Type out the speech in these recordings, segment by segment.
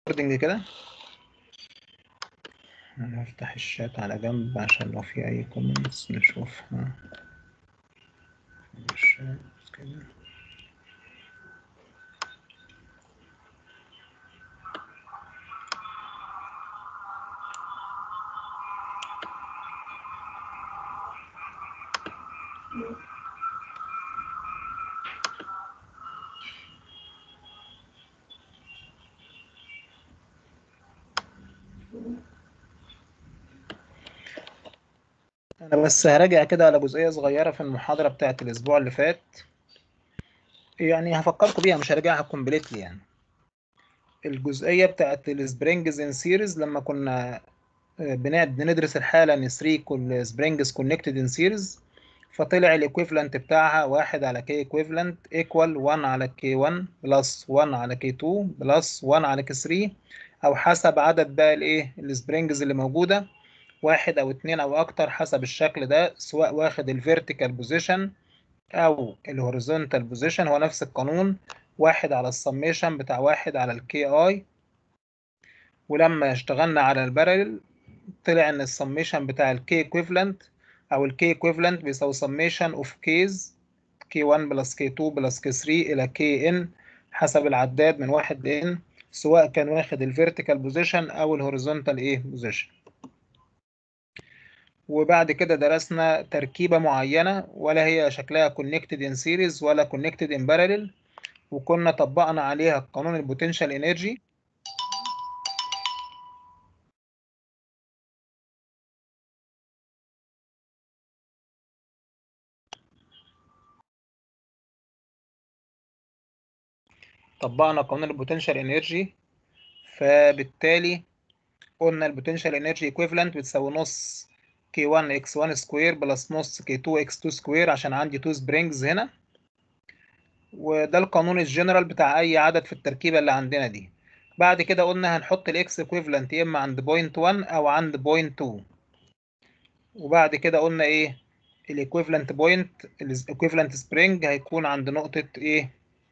ريكوردنج كده انا هفتح الشات على جنب عشان لو في اي كومنتس نشوفها الشات كده انا بس هراجع كده على جزئيه صغيره في المحاضره بتاعت الاسبوع اللي فات يعني هفكركم بيها مش هراجعها كومبليتلي يعني الجزئيه بتاعت السبرينجز ان سيريز لما كنا بندرس الحاله ان 3 كل سبرينجز كونكتد ان سيريز فطلع الايكويفالنت بتاعها 1 على كي ايكويفالنت ايكوال 1 على كي 1 بلس 1 على كي 2 بلس 1 على كي 3 او حسب عدد بقى الايه السبرينجز اللي موجوده واحد او اتنين او اكتر حسب الشكل ده سواء واخد الفيرتيكال بوزيشن او الهوريزونتال بوزيشن هو نفس القانون واحد على السميشن بتاع واحد على الكي اي ولما اشتغلنا على البارل طلع ان السميشن بتاع الكي ايكويفالنت او الكي ايكويفالنت بيساوي سميشن اوف كيز كي 1 بلس كي 2 بلس كي 3 الى كي ان حسب العداد من واحد ل n سواء كان واخد الفيرتيكال بوزيشن او الهوريزونتال ايه بوزيشن وبعد كده درسنا تركيبة معينة ولا هي شكلها connected in series ولا connected in parallel وكنا طبقنا عليها قانون البوتنشال انرجي طبقنا قانون البوتنشال انرجي فبالتالي قلنا البوتنشال انرجي ايكويفالنت بتساوي نص K1 X1 سكوير بلس نص K2 X2 سكوير عشان عندي 2 سبرينجز هنا وده القانون الجنرال بتاع اي عدد في التركيبه اللي عندنا دي بعد كده قلنا هنحط الاكس ايكويفالنت يا اما عند بوينت 1 او عند بوينت 2 وبعد كده قلنا ايه الايكويفالنت بوينت الايكويفالنت سبرينج هيكون عند نقطه ايه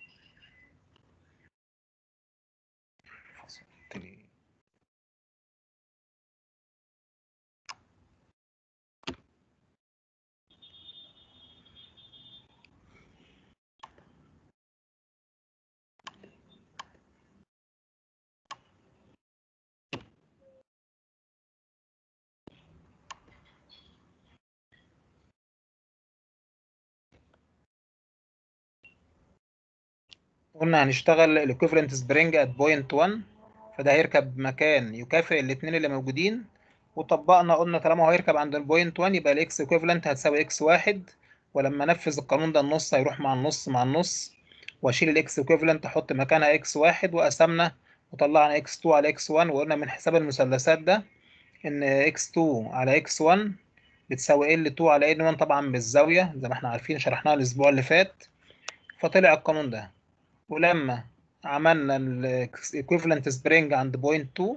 قلنا هنشتغل الايكويفالنت سبرينج ات بوينت 1 فده هيركب مكان يكافئ الاثنين اللي موجودين وطبقنا قلنا طالما هو هيركب عند البوينت 1 يبقى الاكس ايكويفالنت هتساوي اكس واحد ولما انفذ القانون ده النص هيروح مع النص مع النص واشيل الاكس ايكويفالنت احط مكانها اكس واحد وقسمنا وطلعنا اكس 2 على اكس 1 وقلنا من حساب المثلثات ده ان اكس 2 على اكس 1 بتساوي ال 2 على ال 1 طبعا بالزاويه زي ما احنا عارفين شرحناها الاسبوع اللي فات فطلع القانون ده ولما عملنا الايكويفالنت سبرينج عند بوينت 2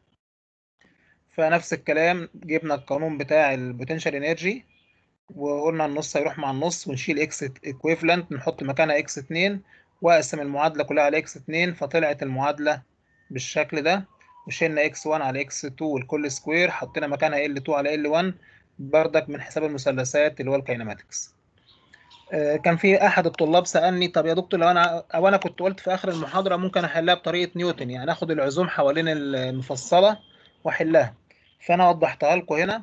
فنفس الكلام جبنا القانون بتاع البوتنشال انرجي وقلنا النص هيروح مع النص ونشيل اكس ايكويفالنت نحط مكانها اكس 2 واقسم المعادله كلها على اكس 2 فطلعت المعادله بالشكل ده وشيلنا اكس 1 على اكس 2 الكل سكوير حطينا مكانها ال 2 على ال 1 بردك من حساب المثلثات اللي هو الكاينماتكس كان في احد الطلاب سالني طب يا دكتور لو انا او انا كنت قلت في اخر المحاضره ممكن احلها بطريقه نيوتن يعني اخد العزوم حوالين المفصله واحلها فانا وضحتها لكم هنا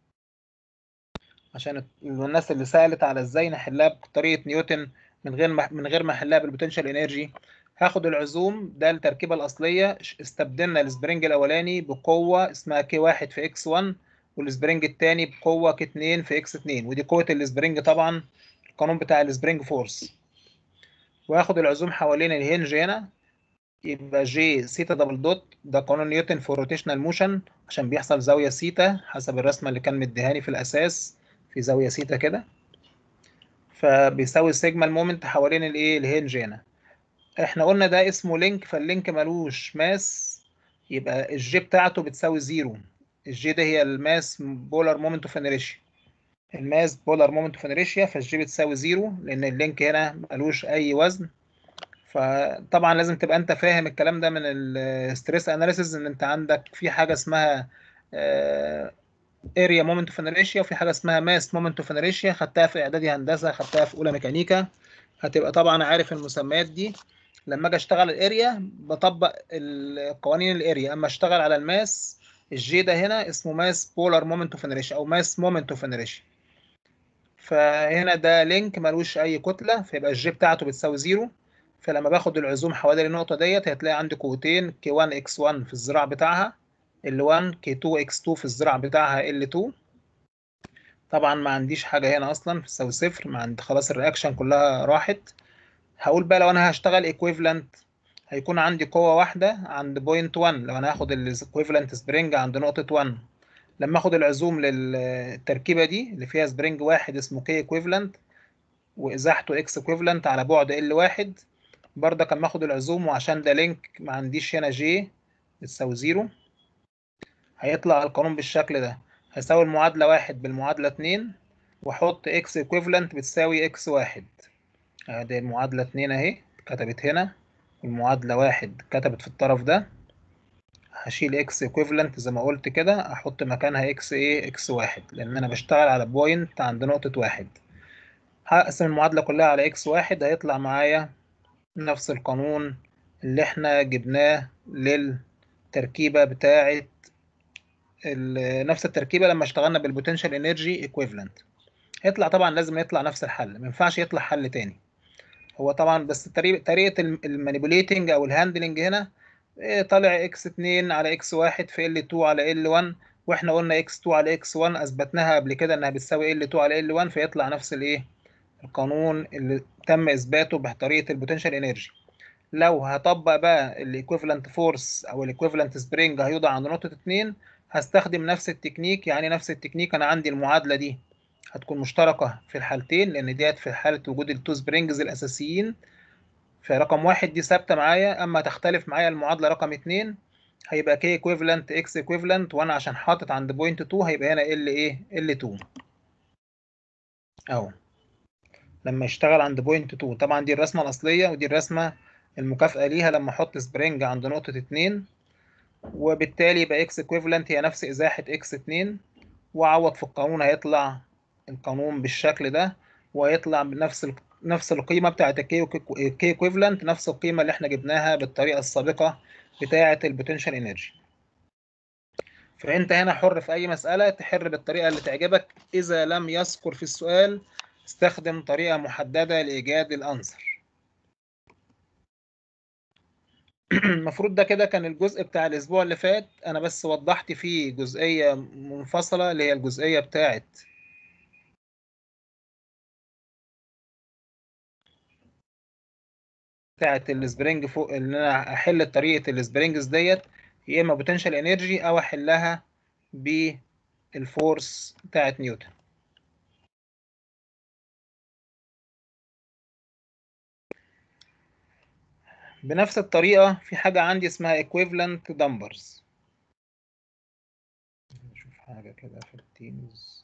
عشان الناس اللي سالت على ازاي نحلها بطريقه نيوتن من غير ما من غير ما احلها بالبوتنشال انرجي هاخد العزوم ده التركيبه الاصليه استبدلنا السبرينج الاولاني بقوه اسمها كي 1 في اكس 1 والسبرينج الثاني بقوه كي 2 في اكس 2 ودي قوه السبرينج طبعا القانون بتاع السبرينج فورس واخد العزوم حوالين الهنج هنا يبقى جي سيتا دبل دوت ده قانون نيوتن فور روتيشنال موشن عشان بيحصل زاويه سيتا حسب الرسمه اللي كان مديهاني في الاساس في زاويه سيتا كده فبيساوي سيجما المومنت حوالين الايه الهنج هنا احنا قلنا ده اسمه لينك فاللينك ملوش ماس يبقى الجي بتاعته بتساوي زيرو الجي ده هي الماس بولار مومنت اوف انريشيا الماس بولار مومنت اوف انريشيا فالجي بتساوي زيرو لان اللينك هنا ملوش اي وزن فطبعا لازم تبقى انت فاهم الكلام ده من الستريس اناليسيز ان انت عندك في حاجه اسمها اريا مومنت اوف انريشيا وفي حاجه اسمها ماس مومنت اوف انريشيا خدتها في اعدادي هندسه خدتها في اولى ميكانيكا هتبقى طبعا عارف المسميات دي لما اجي اشتغل الاريا بطبق قوانين الاريا اما اشتغل على الماس الجي ده هنا اسمه ماس بولار مومنت اوف انريشيا او ماس مومنت اوف انريشيا فهنا ده لينك ملوش اي كتله فيبقى الجي بتاعته بتساوي زيرو فلما باخد العزوم حوالي النقطه ديت هتلاقي عندي قوتين كي 1 اكس 1 في الذراع بتاعها ال 1 كي 2 اكس 2 في الذراع بتاعها ال 2 طبعا ما عنديش حاجه هنا اصلا بتساوي صفر ما عندي خلاص الرياكشن كلها راحت هقول بقى لو انا هشتغل ايكويفالنت هيكون عندي قوه واحده عند بوينت 1 لو انا هاخد الايكويفالنت سبرينج عند نقطه 1 لما اخد العزوم للتركيبه دي اللي فيها سبرينج واحد اسمه كي ايكويفالنت وازاحته اكس ايكويفالنت على بعد ال واحد برضك اما اخد العزوم وعشان ده لينك ما عنديش هنا جي بتساوي زيرو هيطلع القانون بالشكل ده هيساوي المعادلة واحد بالمعادلة اتنين واحط اكس ايكويفالنت بتساوي اكس واحد ادي المعادلة اتنين اهي كتبت هنا والمعادلة واحد كتبت في الطرف ده هشيل اكس ايكويفالنت زي ما قلت كده احط مكانها اكس ايه اكس واحد لان انا بشتغل على بوينت عند نقطة واحد هقسم المعادلة كلها على اكس واحد هيطلع معايا نفس القانون اللي احنا جبناه للتركيبة بتاعة نفس التركيبة لما اشتغلنا بالبوتنشال انرجي ايكويفالنت هيطلع طبعا لازم يطلع نفس الحل ما ينفعش يطلع حل تاني هو طبعا بس طريقة المانيبوليتنج او الهاندلنج هنا طالع اكس 2 على اكس 1 في ال 2 على ال 1 واحنا قلنا اكس 2 على اكس 1 اثبتناها قبل كده انها بتساوي ال 2 على ال 1 فيطلع نفس الايه القانون اللي تم اثباته بطريقه البوتنشال انرجي لو هطبق بقى الايكويفالنت فورس او الايكويفالنت سبرينج هيوضع عند نقطه 2 هستخدم نفس التكنيك يعني نفس التكنيك انا عندي المعادله دي هتكون مشتركه في الحالتين لان ديت في حاله وجود التو سبرينجز الاساسيين فرقم واحد دي ثابته معايا اما تختلف معايا المعادله رقم 2 هيبقى كي ايكويفالنت اكس ايكويفالنت وانا عشان حاطط عند بوينت 2 هيبقى هنا ال ايه ال 2 اهو لما يشتغل عند بوينت 2 طبعا دي الرسمه الاصليه ودي الرسمه المكافئه ليها لما احط سبرينج عند نقطه 2 وبالتالي يبقى اكس ايكويفالنت هي نفس ازاحه اكس 2 واعوض في القانون هيطلع القانون بالشكل ده وهيطلع بنفس ال... نفس القيمه بتاعه الكي كي ايكويفالنت نفس القيمه اللي احنا جبناها بالطريقه السابقه بتاعه البوتنشال انرجي فانت هنا حر في اي مساله تحر بالطريقه اللي تعجبك اذا لم يذكر في السؤال استخدم طريقه محدده لايجاد الانسر المفروض ده كده كان الجزء بتاع الاسبوع اللي فات انا بس وضحت فيه جزئيه منفصله اللي هي الجزئيه بتاعه بتاعه السبرينج فوق ان انا احل طريقه السبرينجز ديت يا اما بوتنشال انرجي او احلها بالفورس بتاعه نيوتن بنفس الطريقة في حاجة عندي اسمها equivalent numbers نشوف حاجة كده في التيمز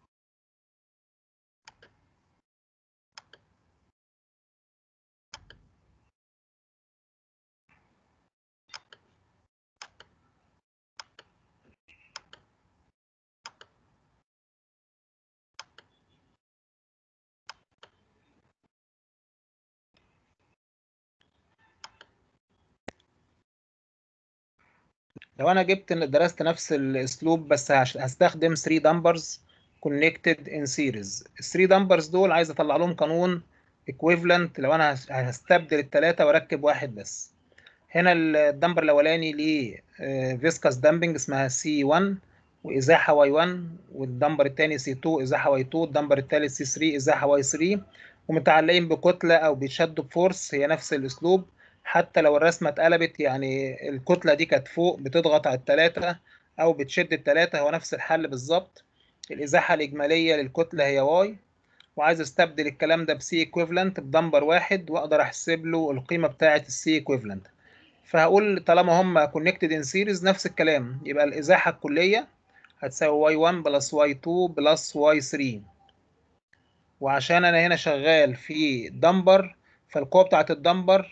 لو انا جبت درست نفس الاسلوب بس هستخدم 3 نمبرز connected in series ال 3 نمبرز دول عايز اطلع لهم قانون equivalent لو انا هستبدل الثلاثه واركب واحد بس هنا الدمبر الاولاني ليه فيسكاس دامبنج اسمها سي 1 وازاحه واي 1 والدمبر الثاني سي 2 ازاحه واي 2 الدمبر الثالث سي 3 ازاحه واي 3 ومتعلقين بكتله او بيتشدوا بفورس هي نفس الاسلوب حتى لو الرسمه اتقلبت يعني الكتله دي كانت فوق بتضغط على الثلاثه او بتشد الثلاثه هو نفس الحل بالظبط الازاحه الاجماليه للكتله هي واي وعايز استبدل الكلام ده بسي ايكويفالنت بدمبر واحد واقدر احسب له القيمه بتاعه السي ايكويفالنت فهقول طالما هم كونكتد ان سيريز نفس الكلام يبقى الازاحه الكليه هتساوي واي 1 بلس واي 2 بلس واي 3 وعشان انا هنا شغال في دمبر فالقوه بتاعه الدمبر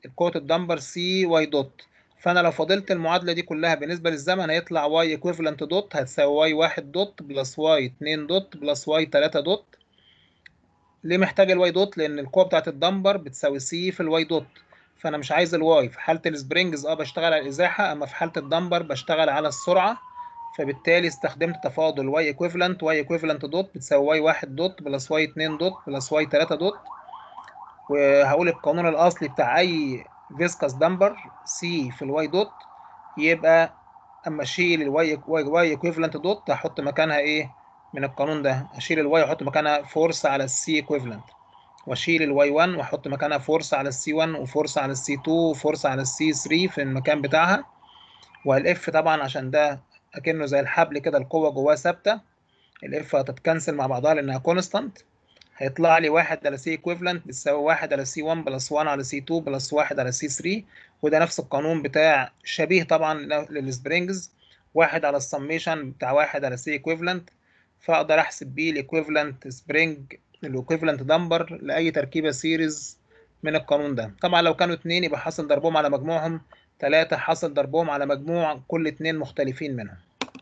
قوه الدمبر سي واي دوت فانا لو فضلت المعادله دي كلها بالنسبه للزمن هيطلع واي ايكويفالنت دوت هتساوي واي 1 دوت بلس واي 2 دوت بلس واي 3 دوت ليه محتاج الواي دوت لان القوه بتاعت الدمبر بتساوي سي في الواي دوت فانا مش عايز الواي في حاله السبرينجز اه بشتغل على الازاحه اما في حاله الدمبر بشتغل على السرعه فبالتالي استخدمت تفاضل واي ايكويفالنت واي ايكويفالنت دوت بتساوي واي 1 دوت بلس واي 2 دوت بلس واي 3 دوت وهقول القانون الاصلي بتاع اي فيسكاس دمبر سي في الواي دوت يبقى اما اشيل الواي واي ايكويفالنت دوت هحط مكانها ايه من القانون ده اشيل الواي واحط مكانها فورس على السي ايكويفالنت واشيل الواي 1 واحط مكانها فورس على السي 1 وفورس على السي 2 وفورس على السي 3 في المكان بتاعها والاف طبعا عشان ده اكنه زي الحبل كده القوه جواه ثابته الاف هتتكنسل مع بعضها لانها كونستانت هيطلع لي 1 على سي ايكويفالنت بتساوي 1 على سي 1 بلس 1 على سي 2 بلس 1 على سي 3 وده نفس القانون بتاع شبيه طبعا للسبرينجز 1 على السميشن بتاع 1 على سي ايكويفالنت فاقدر احسب بيه الايكويفالنت سبرينج الايكويفالنت دمبر لاي تركيبه سيريز من القانون ده طبعا لو كانوا اتنين يبقى حاصل ضربهم على مجموعهم ثلاثة حاصل ضربهم على مجموع كل اتنين مختلفين منهم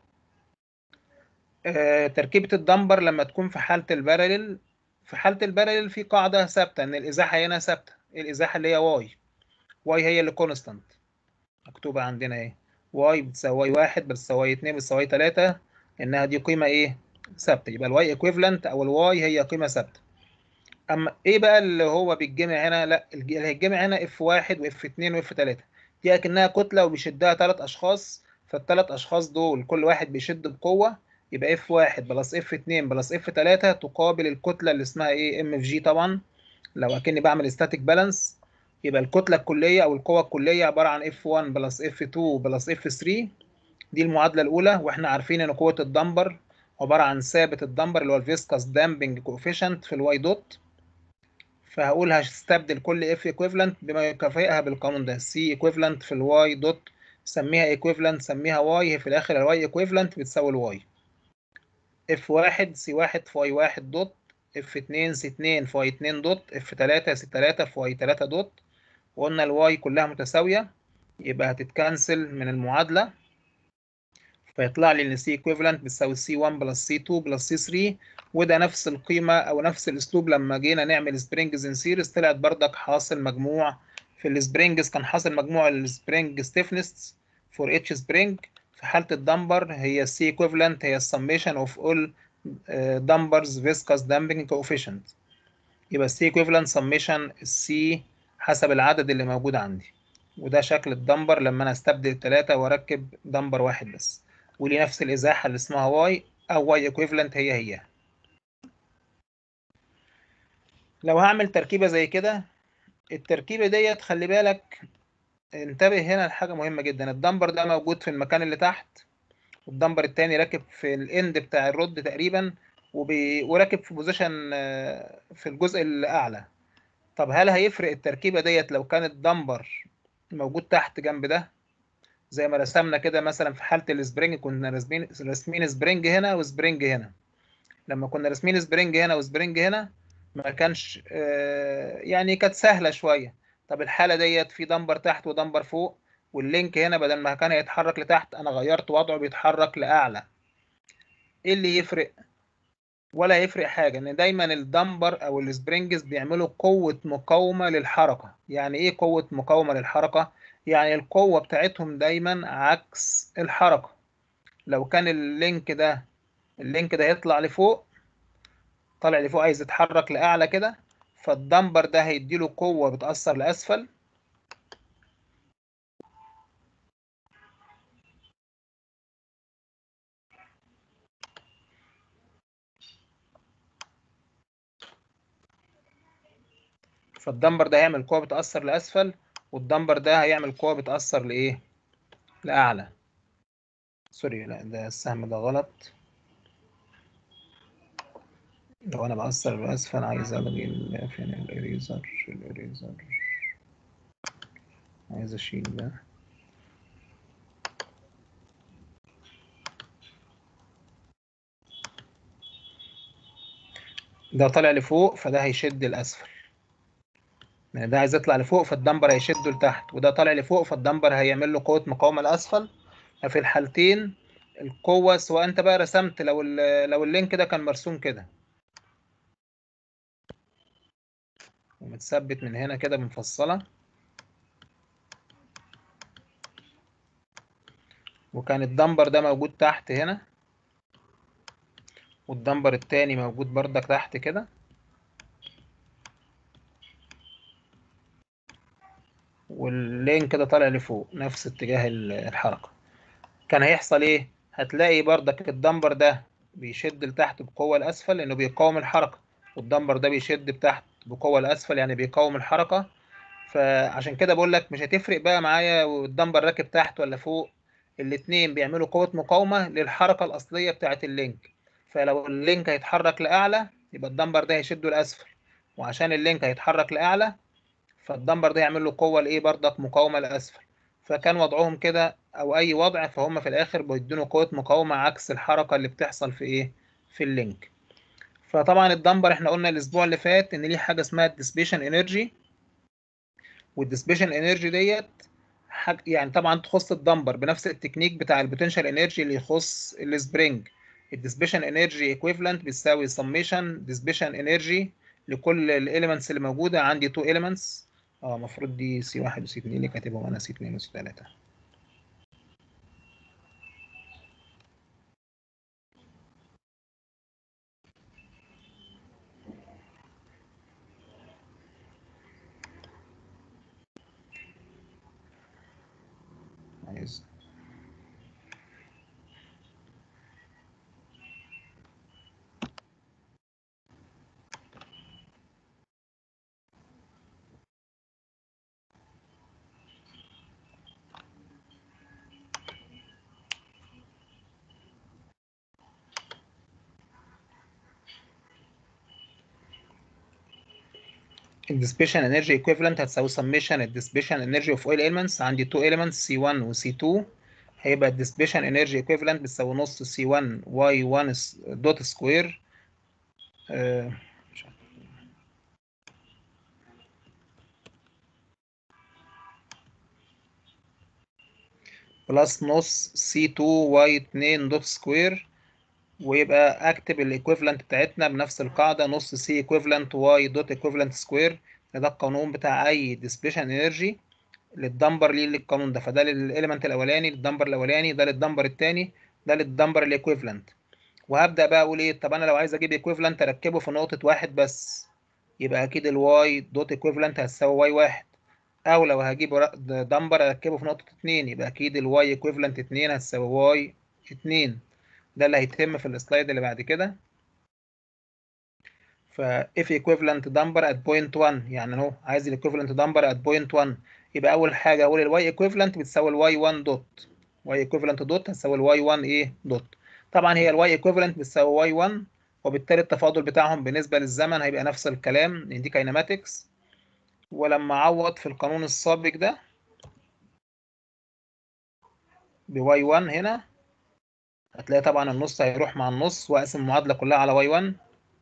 آه تركيبة الدمبر لما تكون في حالة البارلل في حالة البارلل في قاعدة ثابتة إن الإزاحة هنا ثابتة الإزاحة اللي هي واي واي هي اللي كونستانت مكتوبة عندنا اهي واي بتساوي واي واحد بتساوي واي اتنين بتساوي واي تلاتة إنها دي قيمة إيه ثابتة يبقى الواي ايكويفالنت أو الواي هي قيمة ثابتة أما إيه بقى اللي هو بيتجمع هنا لا اللي هيتجمع هنا اف واحد واف اتنين واف تلاتة دي أكنها كتلة وبيشدها تلات أشخاص فالتلات أشخاص دول كل واحد بيشد بقوة يبقى اف واحد بلس اف اتنين بلس اف تلاتة تقابل الكتلة اللي اسمها ايه ام في جي طبعا لو اكني بعمل ستاتيك بالانس يبقى الكتلة الكلية او القوة الكلية عبارة عن اف 1 بلس اف 2 بلس اف 3 دي المعادلة الأولى واحنا عارفين ان قوة الدمبر عبارة عن ثابت الدمبر اللي هو الفيسكاس دامبنج كوفيشنت في الواي دوت فهقول هستبدل كل اف ايكويفالنت بما يكافئها بالقانون ده سي ايكويفالنت في الواي دوت سميها ايكويفالنت سميها واي هي في الاخر الواي ايكويفالنت بتساوي الواي اف واحد سي واحد في واي واحد دوت اف اتنين سي اتنين في واي اتنين دوت اف تلاتة سي تلاتة في واي تلاتة دوت وقلنا الواي كلها متساوية يبقى هتتكنسل من المعادلة فيطلع لي ان سي ايكويفالنت بتساوي سي 1 بلس سي 2 بلس سي 3 وده نفس القيمة او نفس الاسلوب لما جينا نعمل سبرينجز ان سيريز طلعت بردك حاصل مجموع في السبرينجز كان حاصل مجموع السبرينج ستيفنس فور اتش سبرينج في حالة الدمبر هي السي ايكويفالنت هي السميشن اوف اول دمبرز فيسكاس دامبنج كوفيشنت يبقى السي ايكويفالنت سميشن السي حسب العدد اللي موجود عندي وده شكل الدمبر لما انا استبدل التلاتة واركب دمبر واحد بس وليه نفس الازاحة اللي اسمها واي او واي ايكويفالنت هي هي لو هعمل تركيبة زي كده التركيبة ديت خلي بالك انتبه هنا لحاجة مهمة جدا الدمبر ده موجود في المكان اللي تحت والدمبر التاني راكب في الاند بتاع الرد تقريبا وبي... وراكب في بوزيشن في الجزء الأعلى طب هل هيفرق التركيبة ديت لو كان الدمبر موجود تحت جنب ده زي ما رسمنا كده مثلا في حالة السبرينج كنا راسمين راسمين سبرينج هنا وسبرينج هنا لما كنا راسمين سبرينج هنا وسبرينج هنا ما كانش يعني كانت سهلة شوية طب الحالة ديت في دمبر تحت ودمبر فوق واللينك هنا بدل ما كان هيتحرك لتحت انا غيرت وضعه بيتحرك لاعلى ايه اللي يفرق ولا يفرق حاجة ان دايما الدمبر او السبرينجز بيعملوا قوة مقاومة للحركة يعني ايه قوة مقاومة للحركة يعني القوة بتاعتهم دايما عكس الحركة لو كان اللينك ده اللينك ده يطلع لفوق طالع لفوق عايز يتحرك لاعلى كده فالدمبر ده هيديله قوة بتأثر لأسفل فالدمبر ده هيعمل قوة بتأثر لأسفل والدمبر ده هيعمل قوة بتأثر لإيه؟ لأعلى سوري لا ده السهم ده غلط لو أنا بأثر لأسفل عايز ألغي ال- فين الإريزر الإريزر عايز أشيل ده ده طالع لفوق فده هيشد الأسفل يعني ده عايز يطلع لفوق فالدمبر هيشده لتحت وده طالع لفوق فالدمبر هيعمل له قوه مقاومه لاسفل في الحالتين القوه سواء انت بقى رسمت لو لو اللينك ده كان مرسوم كده ومتثبت من هنا كده بمفصله وكان الدمبر ده موجود تحت هنا والدمبر التاني موجود بردك تحت كده واللين كده طالع لفوق نفس اتجاه الحركة كان هيحصل ايه هتلاقي بردك الدمبر ده بيشد لتحت بقوة لأسفل لأنه بيقاوم الحركة والدمبر ده بيشد بتحت بقوة لأسفل يعني بيقاوم الحركة فعشان كده بقول لك مش هتفرق بقى معايا والدمبر راكب تحت ولا فوق الاتنين بيعملوا قوة مقاومة للحركة الأصلية بتاعة اللينك فلو اللينك هيتحرك لأعلى يبقى الدمبر ده هيشده لأسفل وعشان اللينك هيتحرك لأعلى فالدمبر ده يعمل له قوة لإيه بردك مقاومة لأسفل فكان وضعهم كده أو أي وضع فهم في الآخر بيدونوا قوة مقاومة عكس الحركة اللي بتحصل في إيه في اللينك فطبعا الدمبر احنا قلنا الأسبوع اللي فات إن ليه حاجة اسمها الديسبيشن انرجي والديسبيشن انرجي ديت يعني طبعا تخص الدمبر بنفس التكنيك بتاع البوتنشال انرجي اللي يخص السبرينج الديسبيشن انرجي ايكويفالنت بتساوي سميشن ديسبيشن انرجي لكل الاليمنتس اللي موجوده عندي 2 اليمنتس اه المفروض دي سي 1 وسي 2 اللي كاتبهم انا سي 2 وسي 3 عايز الديسبيشن انرجي ايكويفالنت هتساوي سميشن الديسبيشن انرجي اوف اويل elements عندي 2 elements C1 و C2 هيبقى الديسبيشن انرجي ايكويفالنت بتساوي نص C1 Y1 دوت سكوير آه بلس نص C2 Y2 دوت سكوير ويبقى اكتب الايكويفالنت بتاعتنا بنفس القاعده نص سي ايكويفالنت واي دوت ايكويفالنت سكوير ده القانون بتاع اي ديسبيشن انرجي للدمبر ليه القانون ده فده للاليمنت الاولاني للدمبر الاولاني ده للدمبر الثاني ده للدمبر الايكويفالنت وهبدا بقى اقول ايه طب انا لو عايز اجيب ايكويفالنت اركبه في نقطه واحد بس يبقى اكيد الواي دوت ايكويفالنت هتساوي واي واحد او لو هجيب دمبر اركبه في نقطه اتنين يبقى اكيد الواي ايكويفالنت اتنين هتساوي واي اتنين ده اللي هيتم في السلايد اللي بعد كده ف if equivalent number at point 1 يعني اهو عايز ال equivalent number at point 1 يبقى اول حاجه اقول ال y equivalent بتساوي ال y1 دوت y equivalent دوت هتساوي ال y1 ايه دوت طبعا هي ال y equivalent بتساوي y1 وبالتالي التفاضل بتاعهم بالنسبه للزمن هيبقى نفس الكلام لان دي كاينماتكس ولما اعوض في القانون السابق ده ب y1 هنا هتلاقي طبعا النص هيروح مع النص واقسم المعادله كلها على واي 1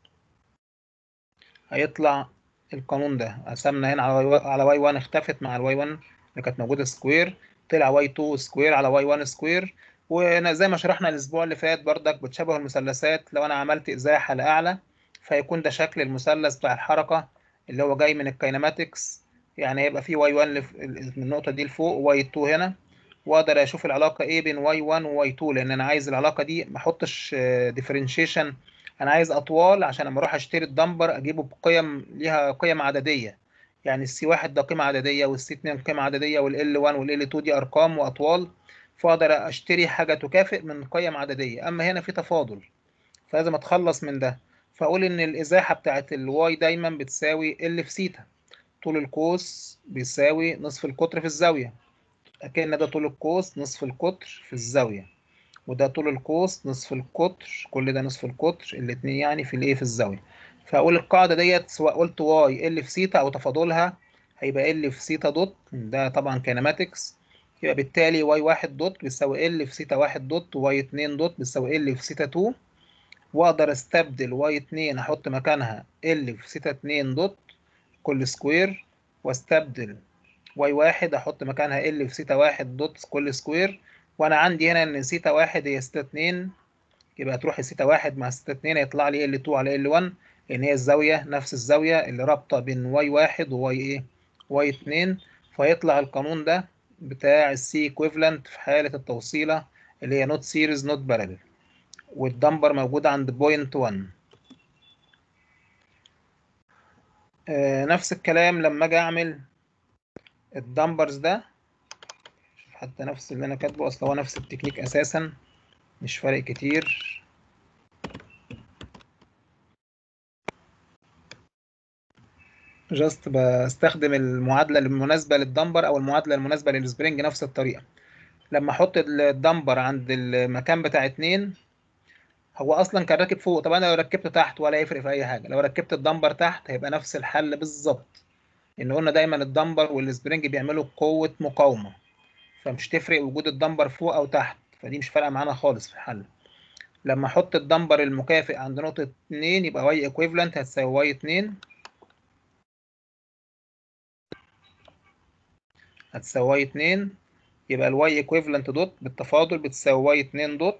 هيطلع القانون ده قسمنا هنا على واي على واي 1 اختفت مع الواي 1 اللي كانت موجوده سكوير طلع واي 2 سكوير على واي 1 سكوير وزي ما شرحنا الاسبوع اللي فات بردك بتشابه المثلثات لو انا عملت ازاحه لاعلى فيكون ده شكل المثلث بتاع الحركه اللي هو جاي من الكاينماتكس يعني هيبقى في واي 1 من النقطه دي لفوق وواي 2 هنا واقدر اشوف العلاقه ايه بين واي 1 وواي 2 لان انا عايز العلاقه دي ما احطش ديفرنشيشن انا عايز اطوال عشان لما اروح اشتري الدمبر اجيبه بقيم ليها قيم عدديه يعني السي 1 ده قيمه عدديه والسي 2 قيمه عدديه والال 1 والال 2 دي ارقام واطوال فاقدر اشتري حاجه تكافئ من قيم عدديه اما هنا في تفاضل فلازم اتخلص من ده فاقول ان الازاحه بتاعت الواي دايما بتساوي ال في سيتا طول القوس بيساوي نصف القطر في الزاويه أكن ده طول القوس نصف القطر في الزاوية وده طول القوس نصف القطر كل ده نصف القطر الاتنين يعني في الايه في الزاوية فأقول القاعدة ديت سواء قلت واي ال في سيتا أو تفاضلها هيبقى ال في سيتا دوت ده طبعا كينماتكس يبقى بالتالي واي واحد دوت بيساوي ال في سيتا واحد دوت واي اتنين دوت بيساوي ال في سيتا تو وأقدر أستبدل واي اتنين أحط مكانها ال في سيتا اتنين دوت كل سكوير واستبدل واي واحد احط مكانها ال في سيتا واحد دوت كل سكوير وانا عندي هنا ان سيتا واحد هي سيتا اتنين يبقى تروح سيتا واحد مع سيتا اتنين هيطلع لي ال 2 على ال 1 لان هي الزاويه نفس الزاويه اللي رابطه بين واي واحد وواي ايه واي اتنين فيطلع القانون ده بتاع السي ايكويفالنت في حاله التوصيله اللي هي نوت سيريز نوت بارلل والدمبر موجود عند بوينت 1 آه نفس الكلام لما اجي اعمل الدمبرز ده شوف حتى نفس اللي انا كاتبه اصل هو نفس التكنيك اساسا مش فارق كتير جاست بستخدم المعادلة المناسبة للدمبر أو المعادلة المناسبة للسبرينج نفس الطريقة لما أحط الدمبر عند المكان بتاع اتنين هو أصلا كان راكب فوق طب أنا لو ركبته تحت ولا يفرق في أي حاجة لو ركبت الدمبر تحت هيبقى نفس الحل بالظبط لأن قلنا دايما الدمبر والسبرينج بيعملوا قوة مقاومة فمش تفرق وجود الدمبر فوق أو تحت فدي مش فارقة معانا خالص في الحل لما أحط الدمبر المكافئ عند نقطة اتنين يبقى واي ايكويفالنت هتساوي واي اتنين هتساوي واي اتنين يبقى الواي ايكويفالنت دوت بالتفاضل بتساوي واي اتنين دوت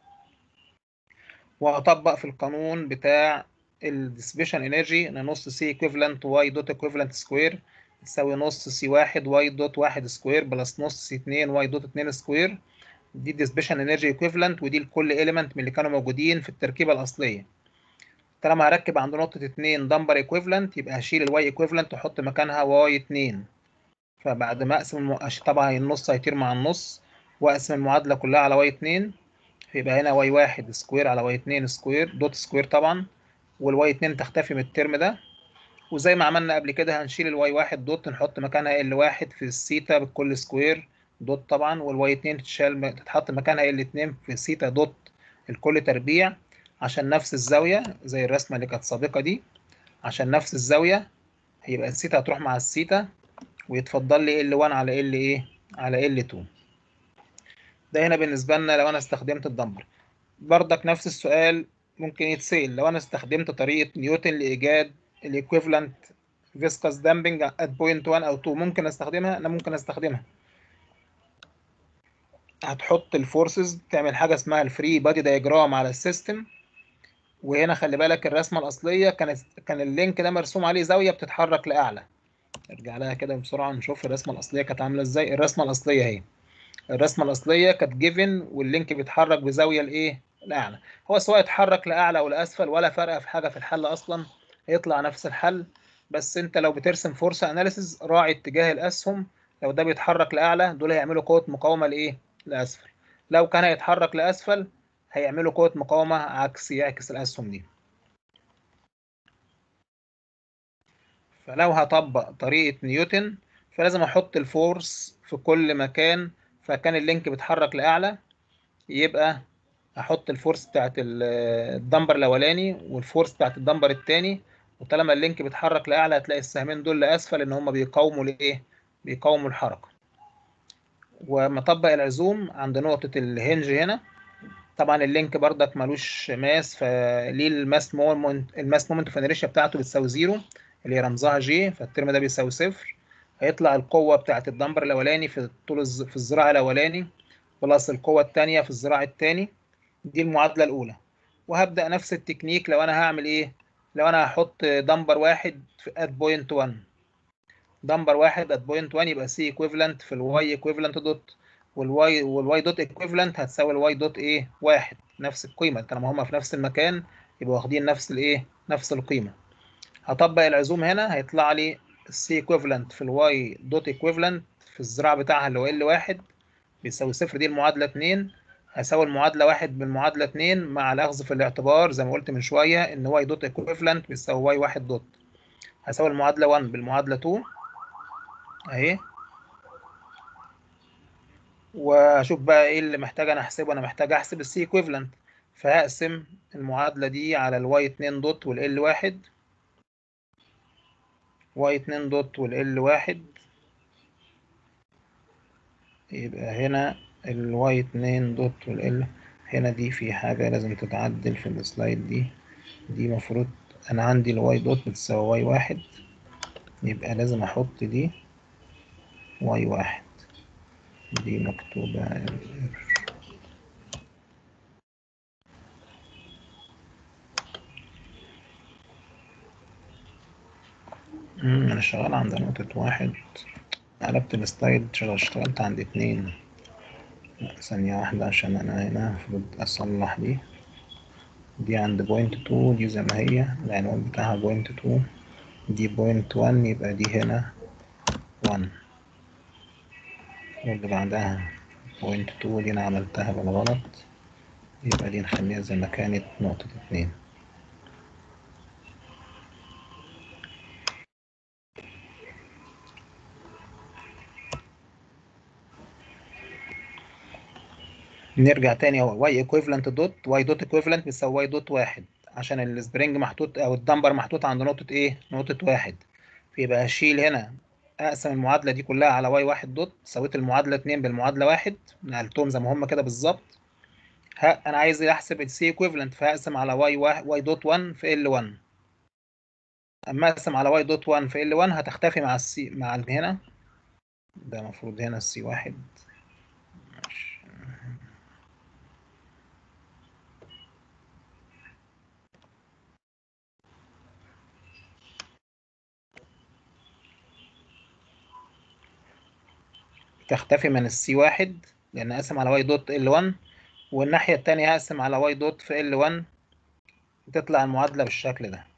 وهطبق في القانون بتاع الديسبيشن انرجي ان نص سي ايكويفالنت واي دوت ايكويفالنت سكوير تساوي نص سي واحد واي دوت واحد سكوير بلس نص سي اتنين واي دوت اتنين سكوير دي ديسبيشن انرجي ايكويفالنت ودي لكل اليمنت من اللي كانوا موجودين في التركيبه الاصليه طالما هركب عند نقطه اتنين دمبر ايكويفالنت يبقى هشيل الواي ايكويفالنت واحط مكانها واي اتنين فبعد ما اقسم الم... طبعا النص هيطير مع النص واقسم المعادله كلها على واي اتنين يبقى هنا واي واحد سكوير على واي اتنين سكوير دوت سكوير طبعا والواي اتنين تختفي من الترم ده وزي ما عملنا قبل كده هنشيل الواي واحد دوت نحط مكانها ال واحد في السيتا بكل سكوير دوت طبعا والواي اتنين تتشال تتحط مكانها ال اتنين في السيتا دوت الكل تربيع عشان نفس الزاوية زي الرسمة اللي كانت سابقة دي عشان نفس الزاوية هيبقى السيتا هتروح مع السيتا ويتفضل لي ال 1 على ال ايه على ال 2 ده هنا بالنسبة لنا لو أنا استخدمت الدمبر بردك نفس السؤال ممكن يتسأل لو أنا استخدمت طريقة نيوتن لإيجاد الإيكويفالنت فيسكاس دامبنج at point 1 أو 2 ممكن أستخدمها أنا ممكن أستخدمها هتحط الفورسز تعمل حاجة اسمها الفري بادي دايجرام على السيستم وهنا خلي بالك الرسمة الأصلية كانت كان اللينك ده مرسوم عليه زاوية بتتحرك لأعلى ارجع لها كده بسرعة نشوف الرسمة الأصلية كانت عاملة ازاي الرسمة الأصلية اهي الرسمة الأصلية كانت جيفن واللينك بيتحرك بزاوية الإيه؟ الأعلى هو سواء اتحرك لأعلى أو لأسفل ولا فرق في حاجة في الحل أصلا هيطلع نفس الحل بس أنت لو بترسم فورس أناليسيز راعي اتجاه الأسهم لو ده بيتحرك لأعلى دول هيعملوا قوة مقاومة لإيه؟ لأسفل لو كان هيتحرك لأسفل هيعملوا قوة مقاومة عكس يعكس الأسهم دي فلو هطبق طريقة نيوتن فلازم أحط الفورس في كل مكان فكان اللينك بيتحرك لأعلى يبقى أحط الفورس بتاعت الدمبر الأولاني والفورس بتاعت الدمبر التاني وطالما اللينك بيتحرك لأعلى هتلاقي السهمين دول لأسفل إن هما بيقاوموا لإيه؟ بيقاوموا الحركة ومطبق العزوم عند نقطة الهنج هنا طبعا اللينك بردك ملوش ماس فليه الماس مومنت الماس مومنت اوف انريشيا بتاعته بتساوي زيرو اللي هي رمزها جي فالترم ده بيساوي صفر هيطلع القوة بتاعت الدمبر الأولاني في طول الز... في الذراع الأولاني بلس القوة التانية في الذراع التاني دي المعادلة الأولى وهبدأ نفس التكنيك لو أنا هعمل إيه؟ لو أنا هحط دمبر واحد في at point 1 دمبر واحد at point 1 يبقى سي equivalent في الواي equivalent دوت والواي والواي دوت equivalent هتساوي الواي دوت إيه؟ واحد نفس القيمة طالما هما في نفس المكان يبقوا واخدين نفس الإيه؟ نفس القيمة هطبق العزوم هنا هيطلع لي السي ايكويفالنت في الواي دوت ايكويفالنت في الذراع بتاعها اللي هو ال واحد بيساوي صفر دي المعادلة اتنين هساوي المعادلة واحد بالمعادلة اتنين مع الأخذ في الاعتبار زي ما قلت من شوية إن واي دوت ايكويفالنت بيساوي واي واحد دوت هساوي المعادلة 1 بالمعادلة 2 أهي وأشوف بقى إيه اللي محتاج أنا أحسبه أنا محتاج أحسب السي ايكويفالنت فهقسم المعادلة دي على الواي اتنين دوت والال واحد واي اتنين دوت والال واحد يبقى هنا الواي اتنين دوت والال هنا دي في حاجة لازم تتعدل في السلايد دي دي مفروض أنا عندي الواي دوت بتساوي واي واحد يبقى لازم احط دي واي واحد دي مكتوبة امم انا شغال عند نقطة واحد قلبت السلايد اشتغلت عند اتنين ثانية واحدة عشان انا هنا المفروض اصلح دي دي عند بوينت تو دي زي ما هي العنوان بتاعها بوينت تو دي بوينت وان يبقى دي هنا وان واللي بعدها بوينت تو دي انا عملتها بالغلط يبقى دي نخليها زي ما كانت نقطة اتنين نرجع تاني اهو واي ايكويفالنت دوت واي دوت ايكويفالنت بتساوي واي دوت واحد عشان السبرينج محطوط او الدمبر محطوط عند نقطة ايه؟ نقطة واحد فيبقى اشيل هنا اقسم المعادلة دي كلها على واي واحد دوت سويت المعادلة اتنين بالمعادلة واحد نقلتهم زي ما هما كده بالظبط ها انا عايز احسب السي ايكويفالنت فهقسم على واي واي دوت 1 في ال 1 اما اقسم على واي دوت 1 في ال 1 هتختفي مع السي مع ال هنا ده المفروض هنا السي واحد تختفي من السي واحد لأن أقسم على واي دوت ال 1 والناحية التانية هقسم على واي دوت في ال 1 تطلع المعادلة بالشكل ده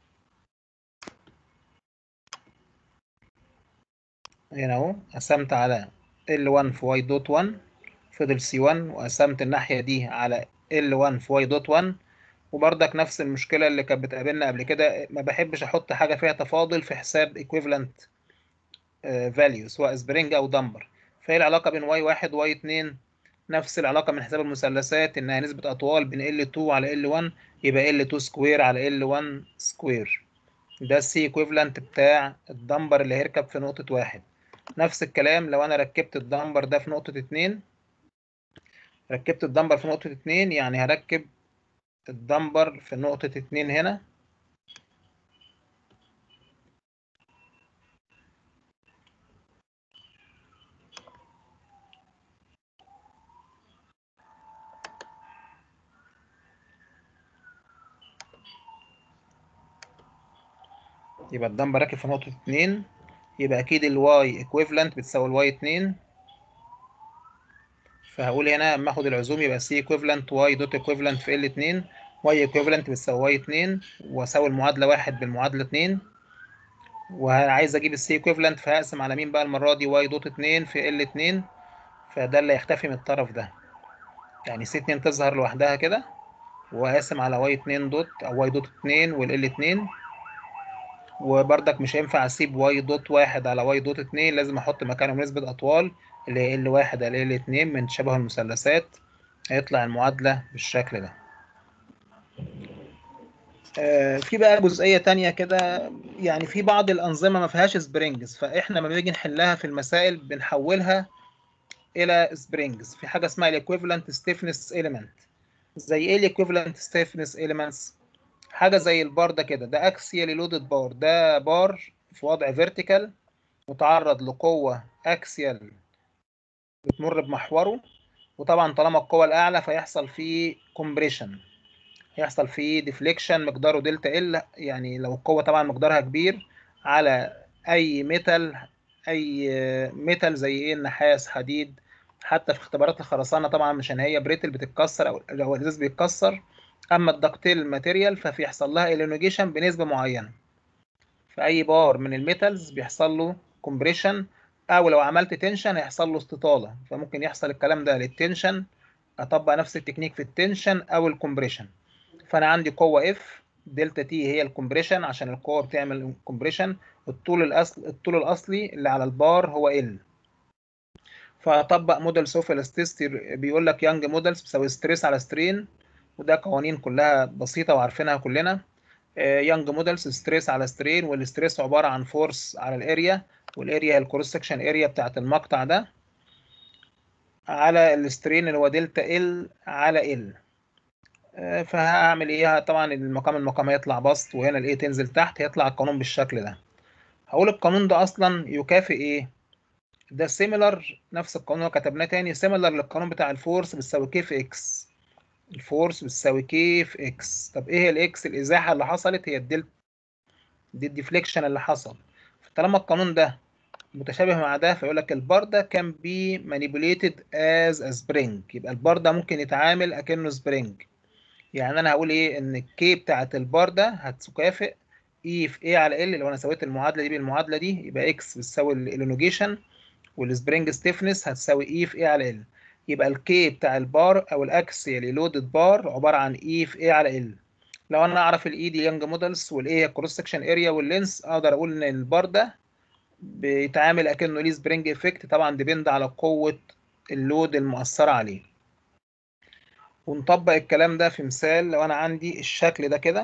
هنا اهو قسمت على ال 1 في واي دوت 1 فضل سي 1 وقسمت الناحية دي على ال 1 في واي دوت 1 وبرضك نفس المشكلة اللي كانت بتقابلنا قبل كده ما بحبش أحط حاجة فيها تفاضل في حساب equivalent value سواء سبرينج أو دمبر فهي العلاقة بين واي واحد وواي اتنين نفس العلاقة من حساب المثلثات إنها نسبة أطوال بين L2 على L1 يبقى L2 سكوير على L1 سكوير ده السي ايكويفالنت بتاع الدمبر اللي هيركب في نقطة واحد نفس الكلام لو أنا ركبت الدمبر ده في نقطة اتنين ركبت الدمبر في نقطة اتنين يعني هركب الدمبر في نقطة اتنين هنا يبقى الدمبر راكب في نقطة اتنين يبقى أكيد الواي ايكويفالنت بتساوي الواي اتنين فهقول هنا اما اخد العزوم يبقى سي ايكويفالنت واي دوت ايكويفالنت في ال اتنين واي ايكويفالنت بتساوي واي اتنين واساوي المعادلة واحد بالمعادلة اتنين وعايز اجيب السي ايكويفالنت فهقسم على مين بقى المرة دي واي دوت اتنين في ال اتنين فده اللي هيختفي من الطرف ده يعني سي اتنين تظهر لوحدها كده وقاسم على واي اتنين دوت او واي دوت اتنين والال اتنين وبرضك مش هينفع اسيب واي دوت واحد على واي دوت اتنين لازم احط مكانهم نسبة اطوال اللي هي ال واحد على ال اتنين من تشابه المثلثات هيطلع المعادلة بالشكل ده آه في بقى جزئية تانية كده يعني في بعض الأنظمة ما فيهاش سبرينجز فإحنا لما بنيجي نحلها في المسائل بنحولها إلى سبرينجز في حاجة اسمها الإيكويفالنت ستيفنس إيليمنت زي إيه الإيكويفالنت ستيفنس إيليمنتس؟ حاجه زي البار ده كده ده اكسيالي لودد بار ده بار في وضع فيرتيكال متعرض لقوه اكسيال بتمر بمحوره وطبعا طالما القوه الاعلى فيحصل فيه كومبريشن هيحصل فيه ديفليكشن مقداره دلتا ال يعني لو القوه طبعا مقدارها كبير على اي ميتال اي ميتال زي ايه النحاس حديد حتى في اختبارات الخرسانه طبعا عشان هي بريتل بتتكسر او لو الازاز بيتكسر اما الدكتيل ماتيريال ففي يحصل لها اليونيجيشن بنسبه معينه في اي بار من الميتالز بيحصل له كومبريشن او لو عملت تنشن هيحصل له استطاله فممكن يحصل الكلام ده للتنشن اطبق نفس التكنيك في التنشن او الكومبريشن فانا عندي قوه اف دلتا تي هي الكومبريشن عشان القوه بتعمل كومبريشن الطول الاصل الطول الاصلي اللي على البار هو ال فاطبق موديل سوف الاستيستي بيقول لك يانج موديلز بتساوي ستريس على سترين وده قوانين كلها بسيطة وعارفينها كلنا يانج موديلز ستريس على سترين والستريس عبارة عن فورس على الاريا والاريا هي الكروس سكشن اريا بتاعت المقطع ده على السترين اللي هو دلتا ال على ال فهعمل ايه طبعا المقام المقام هيطلع بسط وهنا الايه تنزل تحت هيطلع القانون بالشكل ده هقول القانون ده اصلا يكافئ ايه ده سيميلر نفس القانون اللي كتبناه تاني سيميلر للقانون بتاع الفورس بتساوي كي في اكس الفورس بتساوي كي في اكس طب ايه هي الاكس الازاحه اللي حصلت هي الدلتا دي الديفليكشن اللي حصل طالما القانون ده متشابه مع ده فيقول لك البار ده كان بي مانيبيوليتد از ا سبرينج يبقى البار ده ممكن يتعامل اكنه سبرينج يعني انا هقول ايه ان الكي بتاعت البار ده هتكافئ اي في ايه على ال لو انا سويت المعادله دي بالمعادله دي يبقى اكس بتساوي الالونيجيشن والسبرينج ستيفنس هتساوي اي في ايه على ال يبقى الكي بتاع البار او الاكسيال لودد بار عباره عن اي في ايه على ال لو انا اعرف الاي دي يانج مودلز والاي هي الكروس سكشن اريا واللينس اقدر اقول ان البار ده بيتعامل اكنه ليه سبرينج افكت طبعا ديبند على قوه اللود المؤثره عليه ونطبق الكلام ده في مثال لو انا عندي الشكل ده كده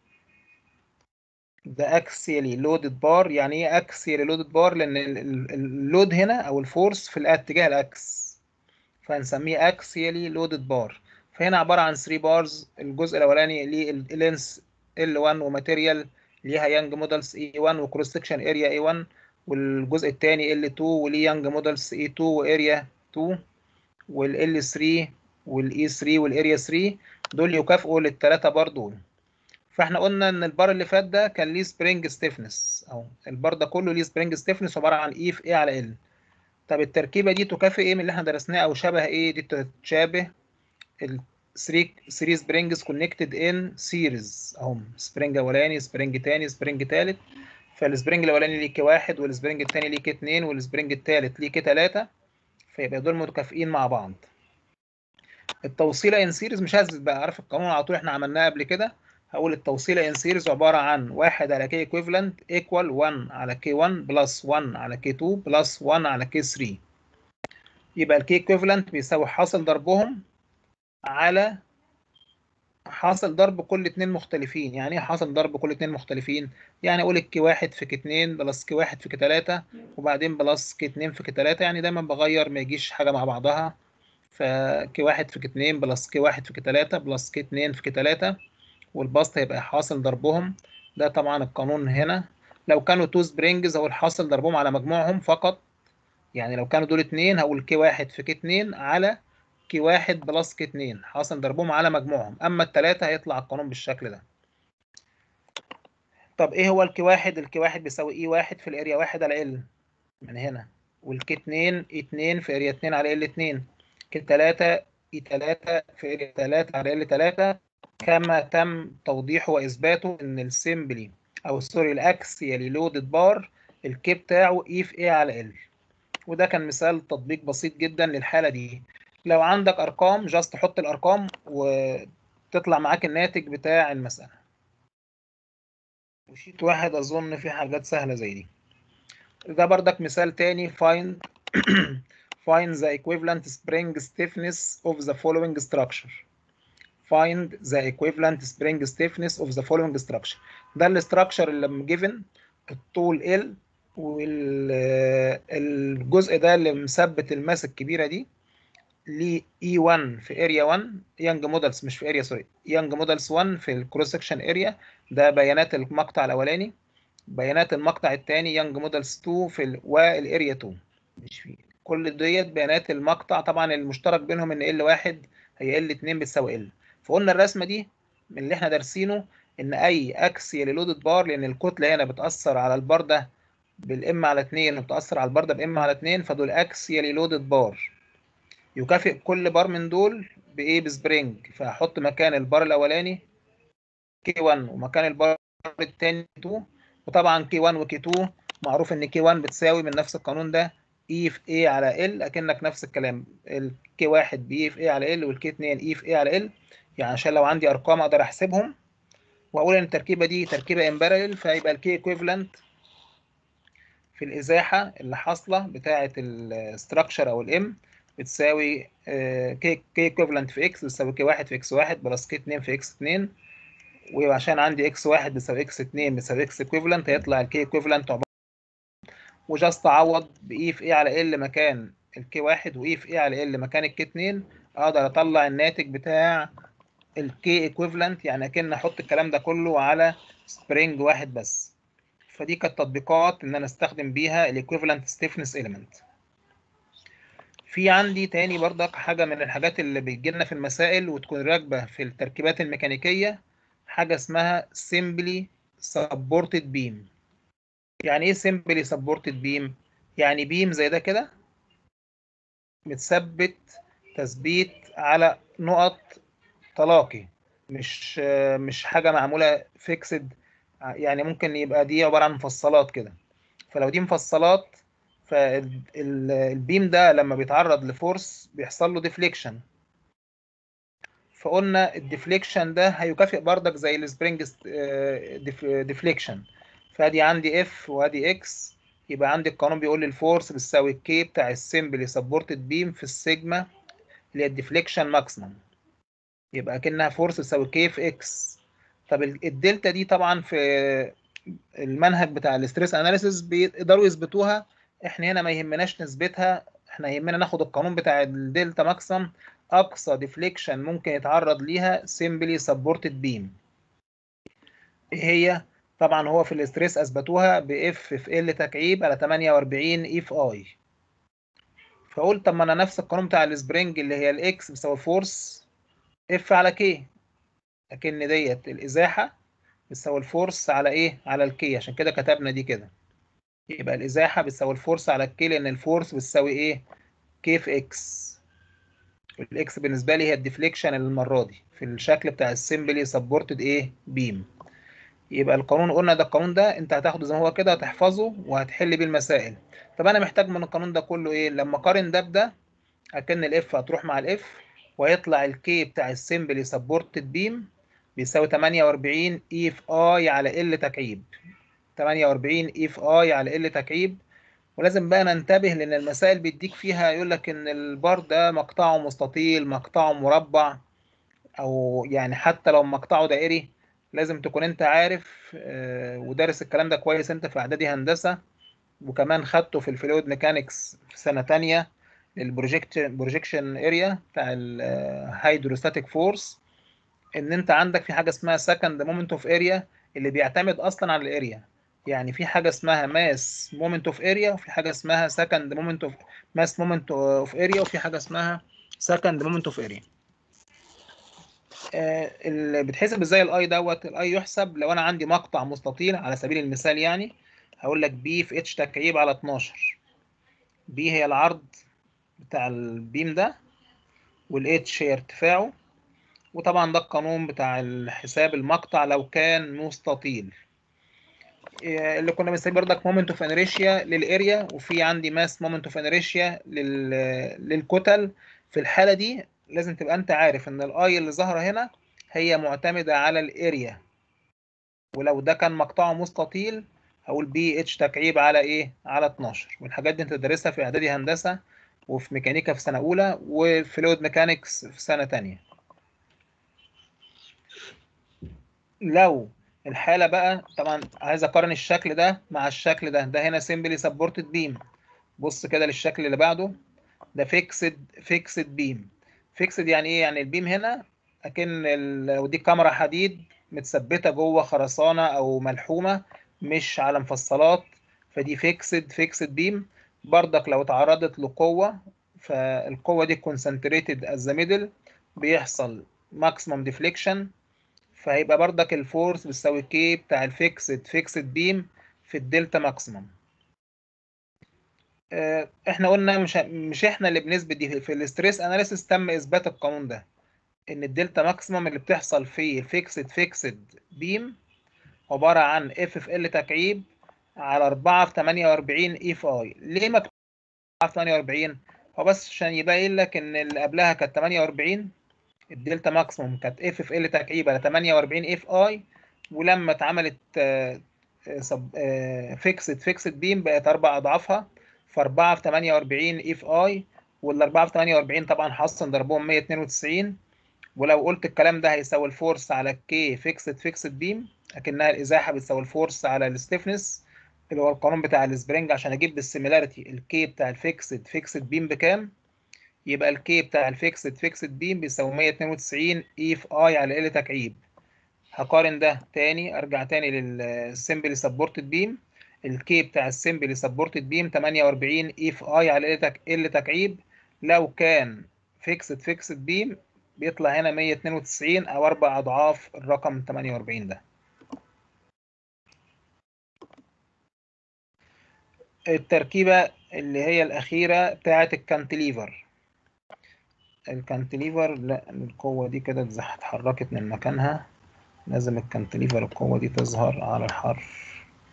ده اكسيالي لودد بار يعني ايه اكسيالي لودد بار لان اللود هنا او الفورس في الاتجاه الاكس فهنسميه اكسيالي لودد بار فهنا عباره عن 3 بارز الجزء الاولاني ليه لينس ال1 وماتيريال ليها يانج مودلز اي 1 وكروس سكشن اريا اي 1 والجزء الثاني ال2 وليه يانج مودلز اي 2 واريا 2 والال 3 والاي 3 والاريا 3 دول يكافئوا للثلاثه بار دول فاحنا قلنا ان البار اللي فات ده كان ليه سبرينج ستيفنس او البار ده كله ليه سبرينج ستيفنس عباره عن اي في اي على ال طب التركيبه دي تكافئ ايه من اللي احنا درسناه او شبه ايه دي تشابه ال 3 3 سبرينجز كونكتد ان سيريز اهم سبرينج اولاني سبرينج تاني سبرينج تالت فالسبرينج الاولاني ليه كي واحد والسبرينج التاني ليه كي اتنين والسبرينج التالت ليه كي تلاته فيبقى دول متكافئين مع بعض التوصيله ان سيريز مش هثبت بقى عارف القانون على طول احنا عملناه قبل كده هقول التوصيله ان سيريز عباره عن 1 على كي ايكويفالنت ايكوال 1 على كي 1 بلس 1 على كي 2 بلس 1 على كي 3 يبقى الكي ايكويفالنت بيساوي حاصل ضربهم على حاصل ضرب كل اتنين مختلفين يعني ايه حاصل ضرب كل اتنين مختلفين يعني اقول الكي واحد في كي اتنين بلس كي واحد في كي تلاتة وبعدين بلس كي اتنين في كي تلاتة يعني دايما بغير ما يجيش حاجة مع بعضها فكي واحد في كي اتنين بلس كي واحد في كي تلاتة بلس كي اتنين في كي تلاتة والبسط هيبقى حاصل ضربهم ده طبعا القانون هنا لو كانوا تو سبرينجز هقول حاصل ضربهم على مجموعهم فقط يعني لو كانوا دول اتنين هقول كي واحد في كي اتنين على كي واحد بلس كي اتنين حاصل ضربهم على مجموعهم اما التلاتة هيطلع القانون بالشكل ده طب ايه هو الكي واحد الكي واحد بيساوي اي واحد في الاريا واحد على ال من هنا والكي اتنين اي اتنين في اريا اتنين على ال اتنين كي تلاتة اي تلاتة في اريا تلاتة على ال تلاتة كما تم توضيحه واثباته ان السيمبلي او سوري الاكسيالي لودد بار الكي بتاعه اي في اي على ال وده كان مثال تطبيق بسيط جدا للحاله دي لو عندك ارقام جاست حط الارقام وتطلع معاك الناتج بتاع المساله وشيت واحد اظن في حاجات سهله زي دي ده بردك مثال تاني find find the equivalent spring stiffness of the following structure find the equivalent spring stiffness of the following structure ده الاستراكشر اللي given الطول L والجزء ده اللي مثبت الماس الكبيره دي ل E1 في اريا 1 يانج مودلز مش في اريا سوري يانج مودلز 1 في الكروس سكشن اريا ده بيانات المقطع الاولاني بيانات المقطع الثاني يانج مودلز 2 في ال... والاريا 2 مش في كل ديت بيانات المقطع طبعا المشترك بينهم ان L1 هي L2 بتساوي L فقلنا الرسمه دي من اللي احنا دارسينه ان اي اكسيال لودد بار لان الكتله هنا بتاثر على البار ده بالام على 2 وبتاثر على البار ده بام على 2 فدول اكسيال لودد بار يكافئ كل بار من دول بايه بسبرينج فهحط مكان البار الاولاني كي 1 ومكان البار الثاني 2 وطبعا كي 1 وكي 2 معروف ان كي 1 بتساوي من نفس القانون ده اي في اي على ال اكنك نفس الكلام الكي 1 باي في اي على ال والكي 2 اي في اي على ال يعني عشان لو عندي ارقام اقدر احسبهم واقول ان التركيبه دي تركيبه امبارل فيبقى الكي ايكويفالنت في الازاحه اللي حاصله بتاعه الاستراكشر او الام بتساوي كي كي ايكويفالنت في اكس بتساوي كي 1 في اكس 1 بلس كي 2 في اكس 2 وعشان عندي اكس 1 بتساوي اكس 2 بتساوي اكس ايكويفالنت هيطلع الكي ايكويفالنت عباره وجاست اعوض باي في اي على ال مكان الكي 1 واي في اي على ال مكان الكي 2 اقدر اطلع الناتج بتاع الكي ايكويفالنت يعني اكن احط الكلام ده كله على سبرينج واحد بس فدي كانت تطبيقات ان انا استخدم بيها الايكويفالنت ستيفنس اليمنت في عندي تاني برضك حاجة من الحاجات اللي بتجي لنا في المسائل وتكون راكبة في التركيبات الميكانيكية حاجة اسمها simply supported beam يعني ايه simply supported beam؟ يعني بيم زي ده كده متثبت تثبيت على نقط تلاقي مش مش حاجة معمولة فيكسد يعني ممكن يبقى دي عبارة عن مفصلات كده فلو دي مفصلات فالبيم ده لما بيتعرض لفورس بيحصل له ديفليكشن فقلنا الديفليكشن ده هيكافئ بردك زي السبرينج ديفليكشن فادي عندي اف وادي اكس يبقى عندي القانون بيقول لي الفورس بتساوي الكي بتاع السمبلي سبورتد بيم في السيجما اللي هي الديفليكشن ماكسيمم يبقى كأنها فورس تساوي كي في اكس طب الدلتا دي طبعا في المنهج بتاع الاستريس اناليسيس بيقدروا يثبتوها احنا هنا ما يهمناش نثبتها احنا يهمنا ناخد القانون بتاع الدلتا ماكسيمم اقصى ديفليكشن ممكن يتعرض ليها سيمبلي سبورتد بيم ايه هي طبعا هو في الاستريس اثبتوها باف في ال تكعيب على 48 اي في اي فقلت طب ما انا نفس القانون بتاع السبرينج اللي هي الاكس بيساوي فورس اف على كي لكن ديت الازاحه بتساوي الفورس على ايه على الكي عشان كده كتبنا دي كده يبقى الازاحه بتساوي الفورس على الكي لان الفورس بتساوي ايه كي في اكس الاكس بالنسبه لي هي الديفليكشن المره دي في الشكل بتاع السمبلي سبورتد ايه بيم يبقى القانون قلنا ده القانون ده انت هتاخده زي ما هو كده هتحفظه وهتحل بيه المسائل طب انا محتاج من القانون ده كله ايه لما اقارن ده بده اكن الاف هتروح مع الاف ويطلع الكي بتاع السمبلي سبورتد بيم بيساوي 48 اي في اي على ال تكعيب 48 اي في اي على ال تكعيب ولازم بقى ننتبه لان المسائل بيديك فيها يقول لك ان البار ده مقطعه مستطيل مقطعه مربع او يعني حتى لو مقطعه دائري لازم تكون انت عارف ودارس الكلام ده كويس انت في اعدادي هندسه وكمان خدته في الفلويد ميكانكس في سنه تانية البروجكشن بروجكشن اريا بتاع الهيدروستاتيك فورس ان انت عندك في حاجه اسمها سكند مومنت اوف اريا اللي بيعتمد اصلا على الاريا يعني في حاجه اسمها ماس مومنت اوف اريا وفي حاجه اسمها سكند مومنت اوف ماس مومنت اوف اريا وفي حاجه اسمها سكند مومنت اوف اريا اللي بتحسب ازاي الاي دوت الاي يحسب لو انا عندي مقطع مستطيل على سبيل المثال يعني هقول لك بي في اتش تكعيب على 12 بي هي العرض بتاع البيم ده والاتش هي ارتفاعه وطبعا ده القانون بتاع حساب المقطع لو كان مستطيل اللي كنا بنسميه بردك مومنت اوف انريشيا للاريا وفي عندي ماس مومنت اوف انريشيا للكتل في الحاله دي لازم تبقى انت عارف ان الاي اللي ظاهره هنا هي معتمده على الاريا ولو ده كان مقطعه مستطيل هقول بي اتش تكعيب على ايه على 12 والحاجات دي انت تدرسها في اعدادي هندسه وفي ميكانيكا في سنه اولى وفلويد ميكانكس في سنه تانية لو الحاله بقى طبعا عايز اقارن الشكل ده مع الشكل ده ده هنا سيمبلي سبورتد بيم بص كده للشكل اللي بعده ده فيكسد فيكسد بيم فيكسد يعني ايه يعني البيم هنا اكن لو دي كاميرا حديد متثبته جوه خرسانه او ملحومه مش على مفصلات فدي فيكسد فيكسد بيم بردك لو تعرضت لقوه فالقوه دي كونسنتريتد از ذا ميدل بيحصل ماكسيمم ديفليكشن فهيبقى بردك الفورس بتساوي كي بتاع الفيكسد فيكسد بيم في الدلتا ماكسيمم احنا قلنا مش مش احنا اللي بنثبت دي في الاستريس اناليسيس تم اثبات القانون ده ان الدلتا ماكسيمم اللي بتحصل في الفيكسد فيكسد بيم عباره عن اف في ال تكعيب على 4 في 48 اي في اي ليه مكتوب 4 في 48 هو بس عشان يبين لك ان اللي قبلها كانت 48 الدلتا ماكسيموم كانت اف في ال تكعيب على 48 اف اي ولما اتعملت فيكسد فيكسد بيم بقت اربع اضعافها في 4 في 48 اف اي وال 4 في 48 طبعا حصل ضربهم 192 ولو قلت الكلام ده هيساوي الفورس على الكي فيكسد فيكسد بيم اكنها الازاحه بتساوي الفورس على الستيفنس اللي هو القانون بتاع السبرينج عشان اجيب بالسيميلاريتي الكي بتاع الفيكسد فيكسد بيم بكام يبقى الكي بتاع الفيكسد فيكسد بيم بيساوي 192 اي في اي على ال تكعيب هقارن ده تاني ارجع تاني للسمبلي سبورتد بيم الكي بتاع السمبلي سبورتد بيم 48 اف اي على ال تكعيب لو كان فيكسد فيكسد بيم بيطلع هنا 192 او اربع اضعاف الرقم 48 ده التركيبة اللي هي الأخيرة بتاعة الكانتليفر الكانتليفر لا القوة دي كده اتحركت من مكانها لازم الكانتليفر القوة دي تظهر على الحرف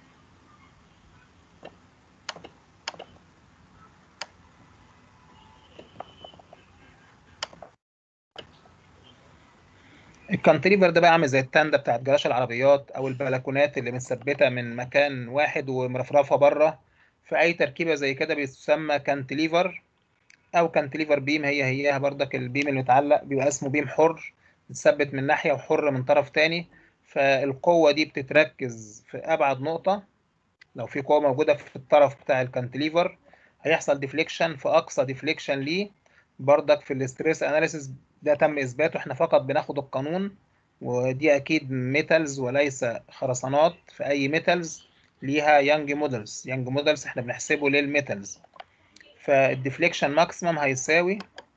الكانتليفر ده بقى عامل زي التندة بتاعت جراج العربيات او البلكونات اللي متثبته من مكان واحد ومرفرفه بره في اي تركيبه زي كده بيسمى كانتليفر او كانتليفر بيم هي هيها بردك البيم اللي متعلق بيبقى اسمه بيم حر متثبت من ناحيه وحر من طرف تاني فالقوه دي بتتركز في ابعد نقطه لو في قوه موجوده في الطرف بتاع الكانتليفر هيحصل ديفليكشن في اقصى ديفليكشن ليه بردك في الاستريس اناليسيس ده تم اثباته احنا فقط بناخد القانون ودي اكيد ميتالز وليس خرسانات في اي ميتالز ليها يانج مودلز يانج مودلز احنا بنحسبه للميتالز فالديفليكشن ماكسيمم هيساوي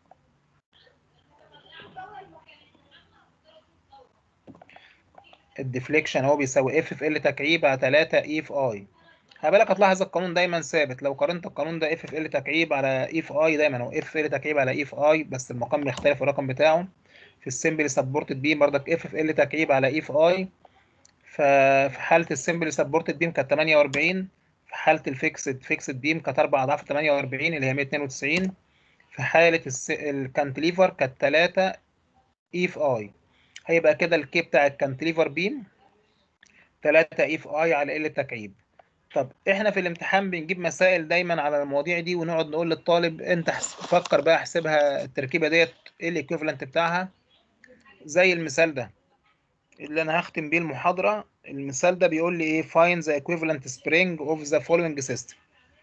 الديفليكشن هو بيساوي اف في ال تكعيب على 3 اي في اي بالك هتلاحظ القانون دايما ثابت لو قارنت القانون ده اف في ال تكعيب على اي في اي دايما هو اف في ال تكعيب على اي في اي بس المقام بيختلف الرقم بتاعه في السمبل سبورتد بيم بردك اف في ال تكعيب على اي في اي ففي حاله السمبل سبورتد بيم كانت 48 في حاله الفيكسد فيكسد بيم كانت 4 اضعاف 48 اللي هي 192 في حاله الكانتليفر كانت 3 اي في اي هيبقى كده الكي بتاع الكانتليفر بيم 3 اي في اي على ال تكعيب طب احنا في الامتحان بنجيب مسائل دايما على المواضيع دي ونقعد نقول للطالب انت فكر بقى احسبها التركيبه ديت ايه الايكويفالنت بتاعها زي المثال ده اللي انا هختم بيه المحاضره المثال ده بيقول لي ايه find the equivalent spring of the following system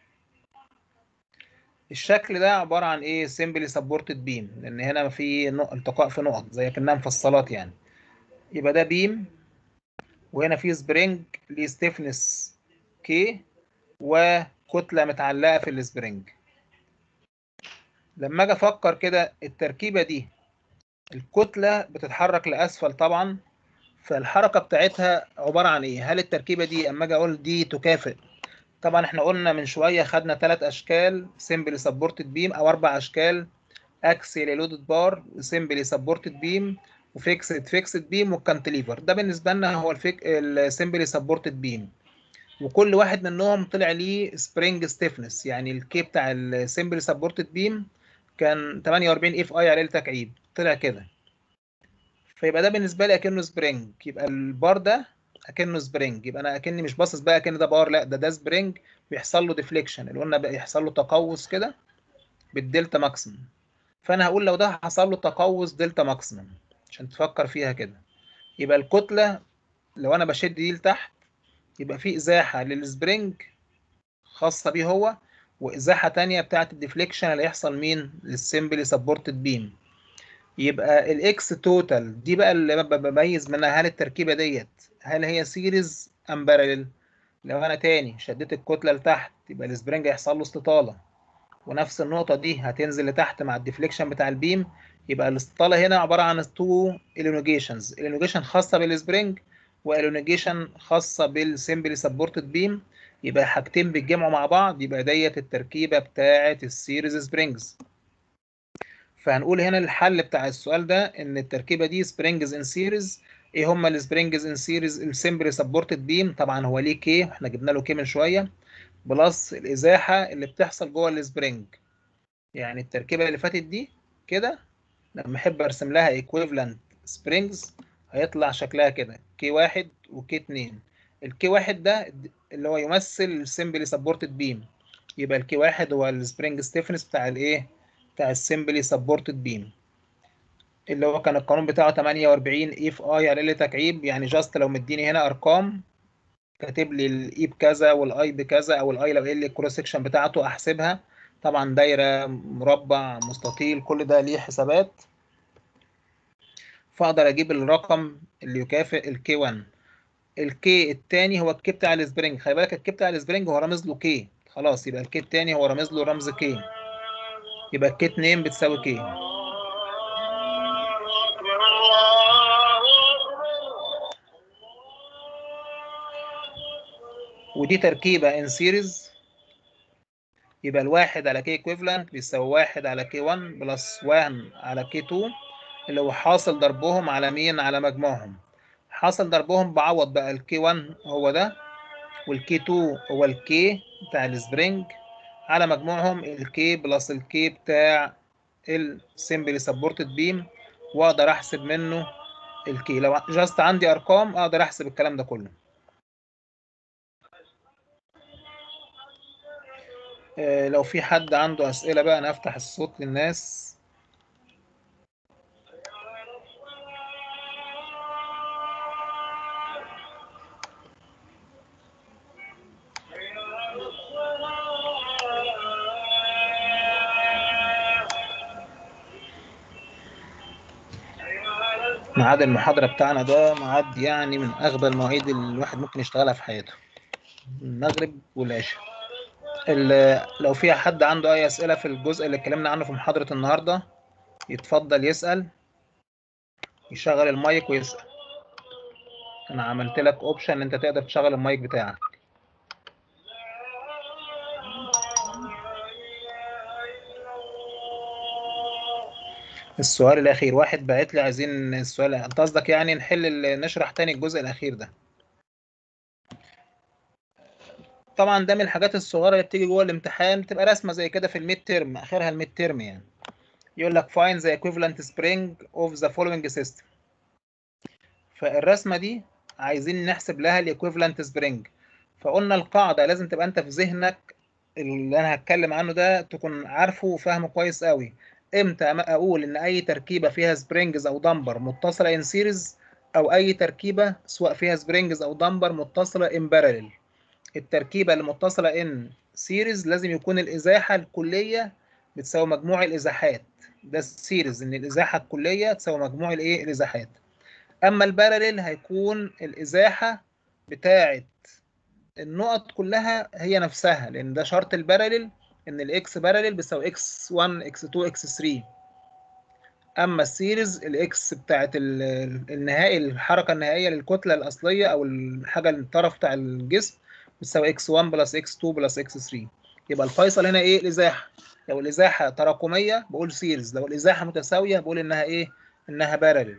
الشكل ده عباره عن ايه simply supported beam لان هنا في التقاء في نقط زي كانها مفصلات يعني يبقى ده بيم وهنا في سبرينج ليه ستيفنس كي وكتلة متعلقة في السبرينج لما اجي افكر كده التركيبة دي الكتلة بتتحرك لأسفل طبعا فالحركة بتاعتها عبارة عن ايه؟ هل التركيبة دي اما اجي اقول دي تكافئ طبعا احنا قلنا من شوية خدنا ثلاث اشكال سيمبلي سبورتد بيم او اربع اشكال اكسيال لودد بار وسيمبلي سبورتد بيم وفيكسد فيكسد بيم والكانتليفر ده بالنسبة لنا هو الفيك السيمبلي سبورتد بيم وكل واحد منهم طلع ليه سبرينج ستيفنس يعني الكي بتاع السمبل سبورتد بيم كان 48 اف اي على التكعيب طلع كده فيبقى ده بالنسبه لي اكنه سبرينج يبقى البار ده اكنه سبرينج يبقى انا اكني مش باصص بقى اكن ده بار لا ده ده سبرينج بيحصل له ديفليكشن اللي قلنا بقى يحصل له تقوس كده بالدلتا ماكسيمم فانا هقول لو ده حصل له تقوس دلتا ماكسيمم عشان تفكر فيها كده يبقى الكتله لو انا بشد دي لتحت يبقى في ازاحه للسبرينج خاصه بيه هو وازاحه تانية بتاعه الديفليكشن اللي هيحصل مين للسمبلي سبورتد بيم يبقى الاكس توتال دي بقى اللي بميز منها هل التركيبه ديت هل هي سيريز ام بارلل لو انا تاني شديت الكتله لتحت يبقى السبرينج هيحصل له استطاله ونفس النقطه دي هتنزل لتحت مع الديفليكشن بتاع البيم يبقى الاستطاله هنا عباره عن تو الونيجيشنز الونيجيشن خاصه بالسبرينج والونيجيشن خاصه بالسمبلي سبورتد بيم يبقى حاجتين بيتجمعوا مع بعض يبقى ديت التركيبه بتاعه السيريز سبرينجز فهنقول هنا الحل بتاع السؤال ده ان التركيبه دي سبرينجز ان سيريز ايه هما السبرينجز ان سيريز السمبلي سبورتد بيم طبعا هو ليه كي احنا جبنا له كي من شويه بلس الازاحه اللي بتحصل جوه السبرينج يعني التركيبه اللي فاتت دي كده لما احب ارسم لها ايكويفالنت سبرينجز هيطلع شكلها كده كي واحد وكي اتنين الكي واحد ده اللي هو يمثل السمبلي سبورتد بيم يبقى الكي واحد هو السبرينج ستيفنس بتاع الايه بتاع السمبلي سبورتد بيم اللي هو كان القانون بتاعه 48 اي في اي على ال تكعيب يعني جاست لو مديني هنا ارقام كاتب لي الاي بكذا والاي بكذا او الاي لو ايه الكروس سكشن بتاعته احسبها طبعا دايره مربع مستطيل كل ده ليه حسابات فاقدر اجيب الرقم اللي يكافئ الكي 1 الكي التاني هو الكي بتاع السبرينج خلي بالك الكي بتاع السبرينج هو رامز له كي خلاص يبقى الكي التاني هو رامز له رمز كي يبقى الكي 2 بتساوي كي ودي تركيبة ان سيريز يبقى الواحد على كي ايكويفالنت بيساوي واحد على كي 1 بلس 1 على كي 2 اللي هو حاصل ضربهم على مين على مجموعهم حاصل ضربهم بعوض بقى الكي 1 هو ده والكي 2 هو الكي بتاع السبرينج على مجموعهم الكي بلس الكي بتاع السمبلي سبورتد بيم واقدر احسب منه الكي لو جاست عندي ارقام اقدر احسب الكلام ده كله آه، لو في حد عنده اسئله بقى انا افتح الصوت للناس ميعاد المحاضرة بتاعنا ده ميعاد يعني من أغبى المواعيد اللي الواحد ممكن يشتغلها في حياته المغرب والعشاء ال- لو في حد عنده أي أسئلة في الجزء اللي اتكلمنا عنه في محاضرة النهاردة يتفضل يسأل يشغل المايك ويسأل أنا عملت لك أوبشن إن أنت تقدر تشغل المايك بتاعك السؤال الأخير واحد بعت لي عايزين السؤال أنت قصدك يعني نحل ال- نشرح تاني الجزء الأخير ده طبعا ده من الحاجات الصغيرة اللي بتيجي جوه الامتحان بتبقى رسمة زي كده في الميد تيرم آخرها الميد تيرم يعني يقول لك find the equivalent spring of the following system فالرسمة دي عايزين نحسب لها الايكويفالنت سبرينج فقلنا القاعدة لازم تبقى انت في ذهنك اللي انا هتكلم عنه ده تكون عارفه وفاهمه كويس قوي امتى أما اقول ان اي تركيبة فيها سبرينجز او دمبر متصلة ان سيريز او اي تركيبة سواء فيها سبرينجز او دمبر متصلة ان بارلل التركيبة اللي متصلة ان سيريز لازم يكون الازاحة الكلية بتساوي مجموع الازاحات ده السيريز ان الازاحة الكلية تساوي مجموع الايه الازاحات اما البارلل هيكون الازاحه بتاعه النقط كلها هي نفسها لان ده شرط البارلل ان الاكس بارلل بيساوي اكس 1 اكس 2 اكس 3 اما السيريز الاكس بتاعه ال- النهائي الحركه النهائيه للكتله الاصليه او الحاجه الطرف بتاع الجسم بتساوي اكس 1 بلس اكس 2 بلس اكس 3 يبقى الفيصل هنا ايه الازاحه لو الازاحه تراكميه بقول سيريز لو الازاحه متساويه بقول انها ايه انها بارلل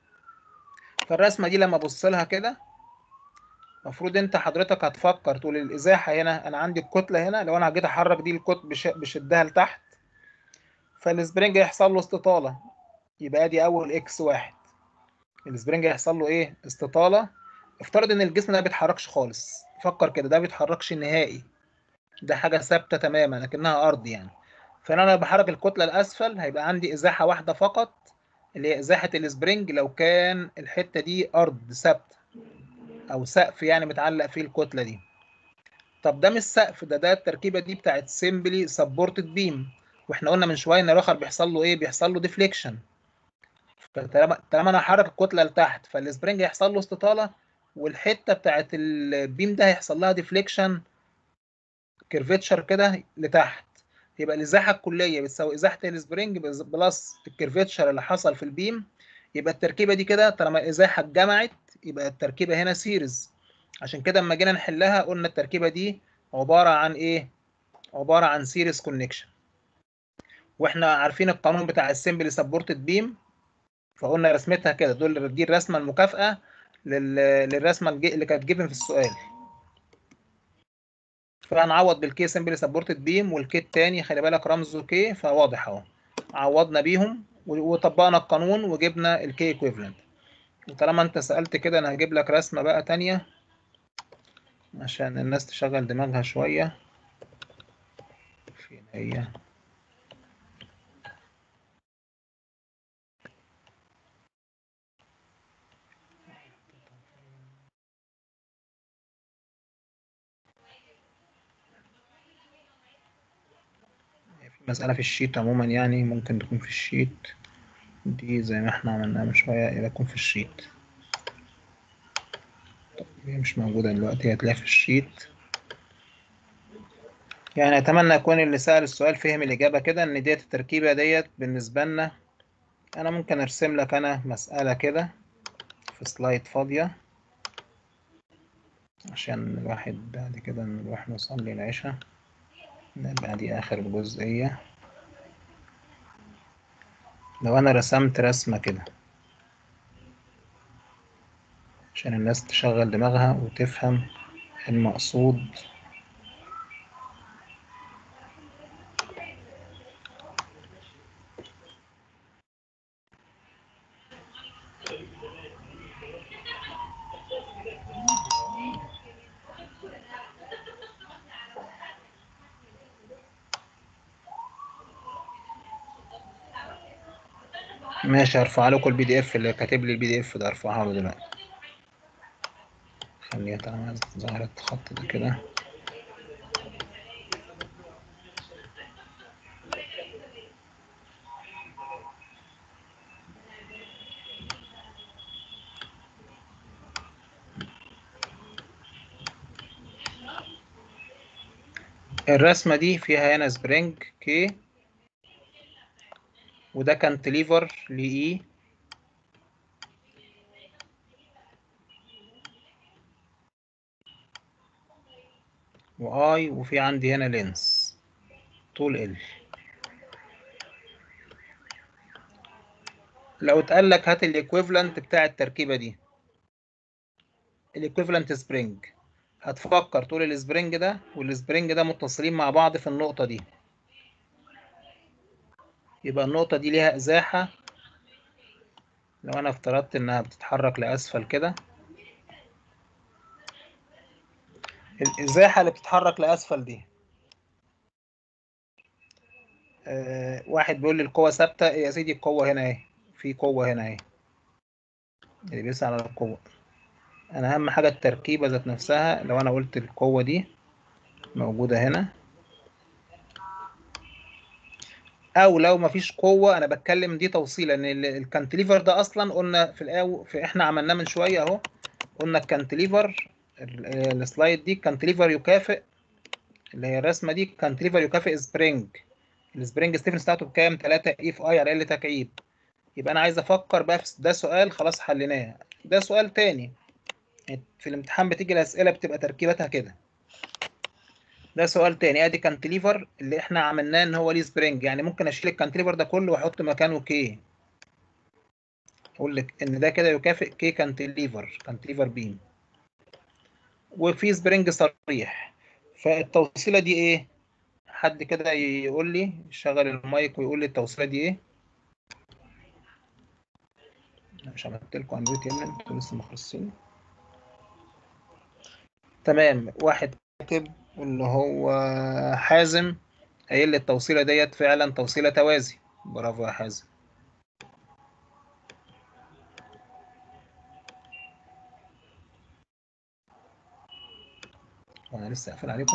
فالرسمه دي لما ابص لها كده المفروض انت حضرتك هتفكر تقول الازاحه هنا انا عندي الكتله هنا لو انا جيت احرك دي الكتله بش- بشدها لتحت فالسبرينج هيحصل له استطاله يبقى دي اول اكس واحد السبرينج هيحصل له ايه استطاله افترض ان الجسم ده ما بيتحركش خالص فكر كده ده ما بيتحركش نهائي ده حاجه ثابته تماما لكنها ارض يعني فانا لما بحرك الكتله الاسفل هيبقى عندي ازاحه واحده فقط اللي هي ازاحه السبرينج لو كان الحته دي ارض ثابته او سقف يعني متعلق فيه الكتله دي طب ده مش سقف ده ده التركيبه دي بتاعت سيمبلي سبورتد بيم واحنا قلنا من شويه ان الاخر بيحصل له ايه بيحصل له ديفليكشن فطالما طالما انا هحرك الكتله لتحت فالسبرينج هيحصل له استطاله والحته بتاعت البيم ده هيحصل لها ديفليكشن كيرفيتشر كده لتحت يبقى الازاحه الكليه بتساوي ازاحه السبرينج بلس الكيرفيتشر اللي حصل في البيم يبقى التركيبه دي كده طالما الازاحه اتجمعت يبقى التركيبه هنا سيريز عشان كده لما جينا نحلها قلنا التركيبه دي عباره عن ايه عباره عن سيريز كونكشن واحنا عارفين القانون بتاع السمبل سبورتد بيم فقلنا رسمتها كده دول دي الرسمه المكافئه لل... للرسمه الج- اللي كانت جيفن في السؤال فهنعوض بالكي سمبل سبورتد بيم والكي التاني خلي بالك رمزه كي فواضح اهو عوضنا بيهم و- وطبقنا القانون وجبنا الكي ايكويفالنت وطالما انت سألت كده انا هجيب لك رسمة بقى تانية عشان الناس تشغل دماغها شوية فين هي في مسألة في الشيت عموما يعني ممكن تكون في الشيت دي زي ما احنا عملناها من شوية إلى يكون في الشيت طب هي مش موجودة دلوقتي هتلاقيها في الشيت يعني أتمنى يكون اللي سأل السؤال فهم الإجابة كده إن ديت التركيبة ديت بالنسبة لنا أنا ممكن أرسم لك أنا مسألة كده في سلايد فاضية عشان الواحد بعد كده نروح نصلي العشاء نبقى دي آخر جزئية لو أنا رسمت رسمة كده عشان الناس تشغل دماغها وتفهم المقصود ماشي هرفع لكم البي دي اف اللي كاتب لي البي دي اف ده ارفعها له دلوقتي خليها تعمل ظهرت خط ده كده الرسمة دي فيها هنا سبرينج كي وده كانتليفر لإي واي وفي عندي هنا لينس طول ال لو اتقال لك هات الايكويفالنت بتاع التركيبه دي الايكويفالنت سبرينج هتفكر تقول السبرينج ده والسبرينج ده متصلين مع بعض في النقطه دي يبقى النقطه دي ليها ازاحه لو انا افترضت انها بتتحرك لاسفل كده الازاحه اللي بتتحرك لاسفل دي آه واحد بيقول لي القوه ثابته يا سيدي القوه هنا اهي في قوه هنا اهي اللي بيسعى على القوه انا اهم حاجه التركيبه ذات نفسها لو انا قلت القوه دي موجوده هنا او لو مفيش قوه انا بتكلم دي توصيله ان الكانتليفر ده اصلا قلنا في الاول في احنا عملناه من شويه اهو قلنا الكانتليفر السلايد دي كانتليفر يكافئ اللي هي الرسمه دي كانتليفر يكافئ سبرينج السبرينج ستيفنس بتاعته بكام 3 اي في اي على ال تكعيب يبقى انا عايز افكر بقى في ده سؤال خلاص حليناه ده سؤال تاني في الامتحان بتيجي الاسئله بتبقى تركيبتها كده ده سؤال تاني ادي كانتليفر اللي احنا عملناه ان هو ليه سبرينج يعني ممكن اشيل الكانتليفر ده كله واحط مكانه كي اقول لك ان ده كده يكافئ كي كانتليفر كانتليفر بيم وفي سبرينج صريح فالتوصيله دي ايه حد كده يقول لي يشغل المايك ويقول لي التوصيله دي ايه مش عملت لكم انميوت يا ابني انتوا لسه ما خلصتين تمام واحد كاتب اللي هو حازم قايل لي التوصيله ديت فعلا توصيله توازي برافو يا حازم وانا لسه قافل عليكم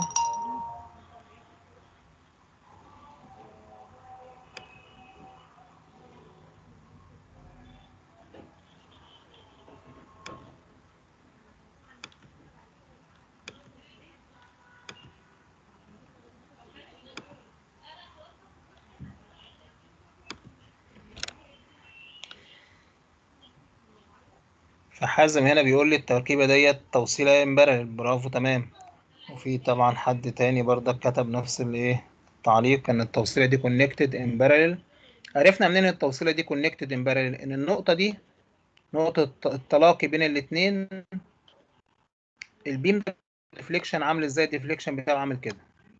فحازم هنا بيقول لي التركيبة ديت توصيلة امبارل برافو تمام وفي طبعا حد تاني برضك كتب نفس الايه التعليق ان التوصيلة دي كونكتد ان بارل عرفنا منين التوصيلة دي كونكتد ان بارل ان النقطة دي نقطة التلاقي بين الاتنين البيم ديفليكشن عامل ازاي الديفليكشن بتاعه عامل كده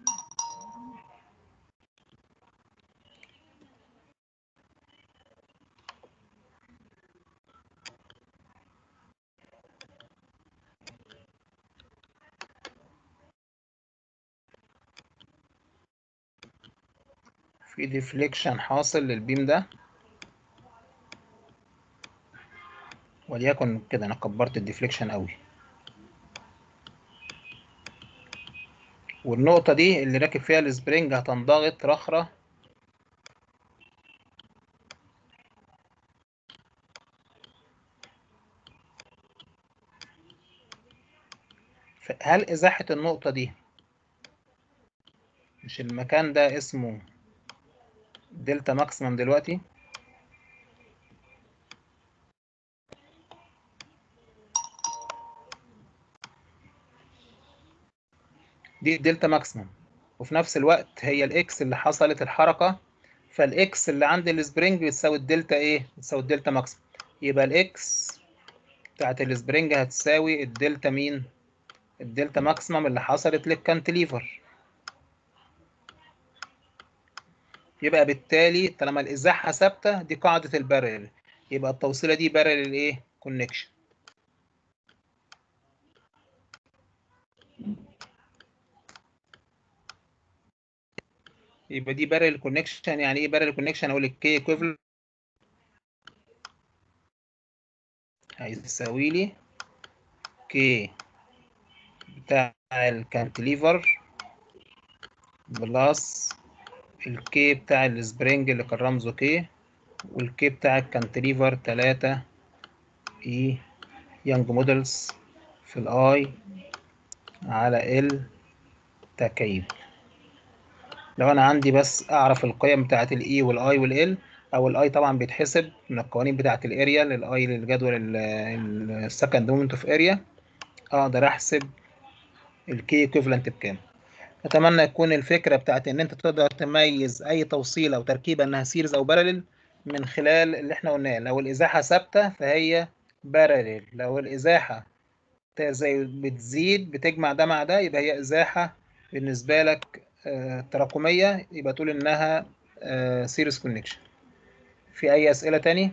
في ديفليكشن حاصل للبيم ده وليكن كده انا كبرت الديفليكشن قوي والنقطة دي اللي راكب فيها السبرينج هتنضغط رخرة ف- هل ازاحه النقطه دي مش المكان ده اسمه دلتا ماكسيمم دلوقتي دي الدلتا ماكسيمم وفي نفس الوقت هي الاكس اللي حصلت الحركه فالاكس اللي عند السبرينج بتساوي الدلتا ايه بتساوي الدلتا ماكسيمم يبقى الاكس بتاعت السبرينج هتساوي الدلتا مين الدلتا ماكسيمم اللي حصلت للكانتليفر يبقى بالتالي طالما الازاحه ثابته دي قاعده البارل يبقى التوصيله دي بارل ايه كونكشن يبقى دي بارل كونكشن يعني ايه بارل كونكشن اقول الكي ايكويفالنت هيساوي لي كي بتاع الكانتليفر بلس الكي بتاع السبرينج اللي كان رمزه كي والكي بتاع الكانتليفر 3 اي يانج مودلز في الاي على ال تكعيب لو انا عندي بس اعرف القيم بتاعت الاي والاي والال او الاي طبعا بيتحسب من القوانين بتاعت الاريا للاي للجدول السكند مومنت اوف اريا اقدر احسب الكي ايكويفالنت بكام اتمنى يكون الفكره بتاعت ان انت تقدر تميز اي توصيله او تركيبه انها سيريز او بارلل من خلال اللي احنا قلناه لو الازاحه ثابته فهي بارلل لو الازاحه زي بتزيد بتجمع ده مع ده يبقى هي ازاحه بالنسبه لك آه، تراكميه يبقى تقول انها سيريز كونكشن في اي اسئله تاني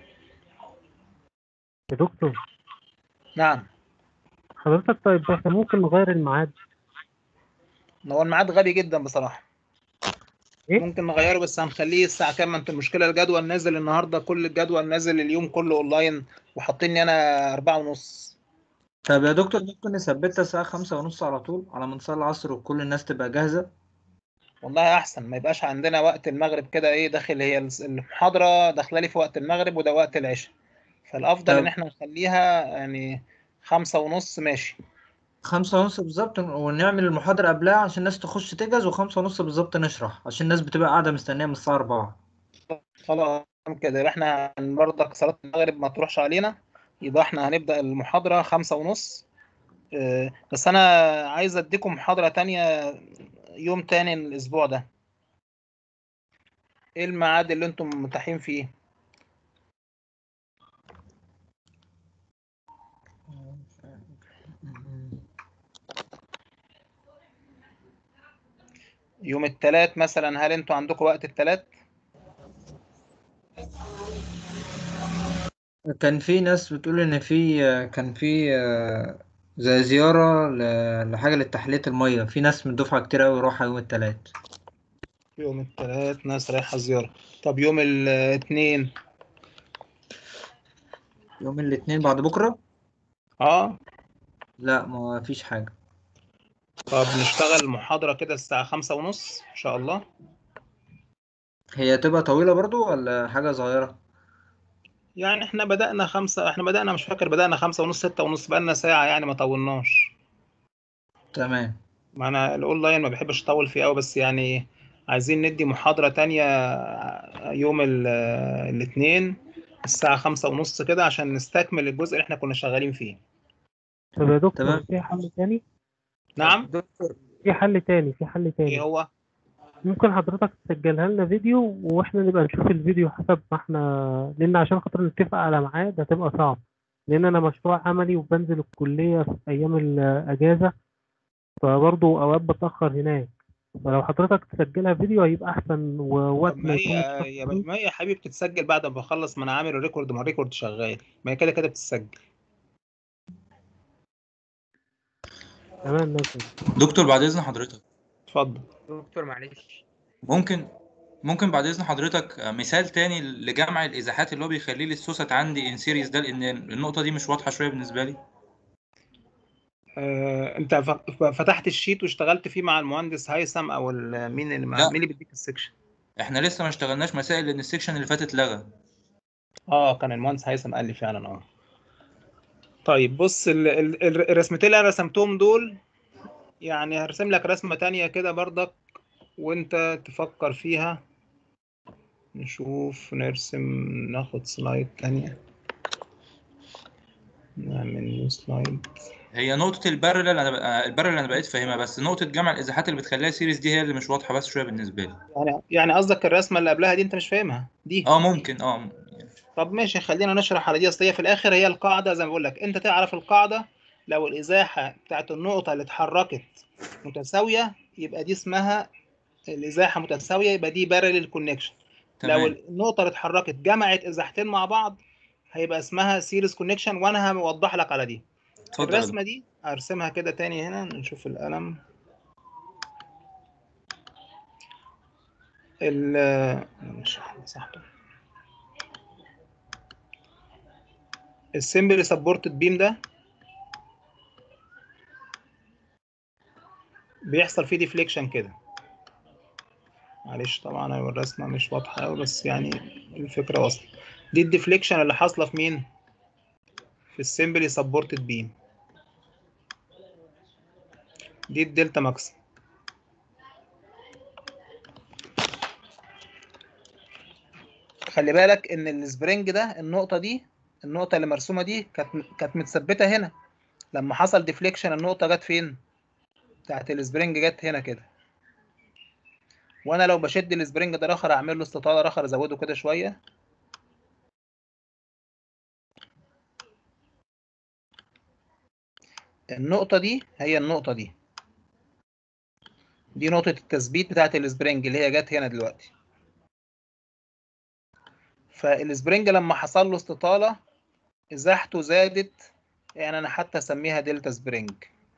يا دكتور نعم حضرتك طيب احنا ممكن نغير الميعاد هو الميعاد غبي جدا بصراحه إيه؟ ممكن نغيره بس هنخليه الساعه كام ما انت المشكله الجدول نازل النهارده كل الجدول نازل اليوم كله اونلاين وحاطيني انا أربعة ونص طب يا دكتور ممكن نثبتها الساعة خمسة ونص على طول على ما نصلي العصر وكل الناس تبقى جاهزة والله احسن ما يبقاش عندنا وقت المغرب كده ايه داخل هي المحاضره داخله لي في وقت المغرب وده وقت العشاء فالافضل طب. ان احنا نخليها يعني خمسة ونص ماشي خمسة ونص بالظبط ونعمل المحاضرة قبلها عشان الناس تخش تجهز وخمسة ونص بالظبط نشرح عشان الناس بتبقى قاعدة مستنية من الساعة أربعة خلاص كده يبقى احنا برضك صلاة المغرب ما تروحش علينا يبقى احنا هنبدأ المحاضرة خمسة ونص اه، بس أنا عايز أديكم محاضرة تانية يوم تاني الأسبوع ده إيه الميعاد اللي أنتم متاحين فيه؟ يوم التلات مثلا هل أنتوا عندكم وقت التلات؟ كان في ناس بتقول إن في كان في آه، زي زيارة ل- لحاجة لتحلية المية في ناس من الدفعة كتير أوي رايحة يوم التلات يوم التلات ناس رايحة زيارة طب يوم الاثنين يوم الاتنين بعد بكرة اه لا ما فيش حاجة طب نشتغل محاضرة كده الساعة خمسة ونص إن شاء الله هي تبقى طويلة برضو ولا حاجة صغيرة يعني احنا بدأنا خمسة احنا بدأنا مش فاكر بدأنا خمسة ونص ستة ونص بقالنا ساعة يعني ما طولناش تمام ما انا الاونلاين ما بحبش اطول فيه قوي بس يعني عايزين ندي محاضرة تانية يوم ال- الاثنين الساعة خمسة ونص كده عشان نستكمل الجزء اللي احنا كنا شغالين فيه طب يا دكتور تمام. في حل تاني نعم دكتور في حل تاني في حل ايه تاني هو ممكن حضرتك تسجلها لنا فيديو واحنا نبقى نشوف الفيديو حسب ما احنا لان عشان خاطر نتفق على ميعاد هتبقى صعب لان انا مشروع عملي وبنزل الكلية في ايام الاجازة فبرضه اوقات بتأخر هناك فلو حضرتك تسجلها فيديو هيبقى احسن ووقت طب ما ما يكون هي الشخص يا فيه. ما هي يا حبيبي بتتسجل بعد ما بخلص ما انا عامل الريكورد ما الريكورد شغال ما هي كده كده بتتسجل تمام ماشي دكتور بعد اذن حضرتك اتفضل دكتور معلش ممكن ممكن بعد اذن حضرتك آه، مثال تاني لجمع الازاحات اللي هو بيخلي لي السوست عندي ان سيريز ده لان النقطه دي مش واضحه شويه بالنسبه لي آه، انت ف- فتحت الشيت واشتغلت فيه مع المهندس هيثم او ال- مين اللي مع لا. مين اللي بيديك السكشن احنا لسه ما اشتغلناش مسائل لان السكشن اللي فات اتلغى اه كان المهندس هيثم قال لي فعلا اه طيب بص ال- ال- ال- الرسمتين اللي انا رسمتهم دول يعني هرسم لك رسمة تانية كده برضك وانت تفكر فيها نشوف نرسم ناخد سلايد تانية نعمل نيو سلايد هي نقطة البارلل أنا بقى البارلل أنا بقيت فاهمها بس نقطة جمع الإزاحات اللي بتخليها سيريز دي هي اللي مش واضحة بس شوية بالنسبة لي يعني يعني قصدك الرسمة اللي قبلها دي انت مش فاهمها دي اه ممكن اه طب ماشي خلينا نشرح على دي اصل هي في الاخر هي القاعده زي ما بقول لك انت تعرف القاعده لو الازاحه بتاعت النقطه اللي اتحركت متساويه يبقى دي اسمها الازاحه متساويه يبقى دي بارلل كونكشن لو تمام النقطه اللي اتحركت جمعت ازاحتين مع بعض هيبقى اسمها سيريز كونكشن وانا هوضح لك على دي اتفضل يا دكتور. الرسمه دي هرسمها كده تاني هنا نشوف القلم ال مش مسحته السمبل سبورتد بيم ده بيحصل فيه ديفليكشن كده معلش طبعا هو الرسمه مش واضحه قوي بس يعني الفكره واصله دي الديفليكشن اللي حاصله في مين في السمبل سبورتد بيم دي الدلتا ماكس خلي بالك ان السبرينج ده النقطه دي النقطه اللي مرسومه دي كانت كانت متثبته هنا لما حصل ديفليكشن النقطه جت فين بتاعت السبرينج جت هنا كده وانا لو بشد السبرينج ده رخر اعمل له استطاله رخر ازوده كده شويه النقطه دي هي النقطه دي دي نقطه التثبيت بتاعت السبرينج اللي هي جت هنا دلوقتي فالسبرينج لما حصل له استطالة ازاحته زادت يعني انا حتى اسميها دلتا سبرينج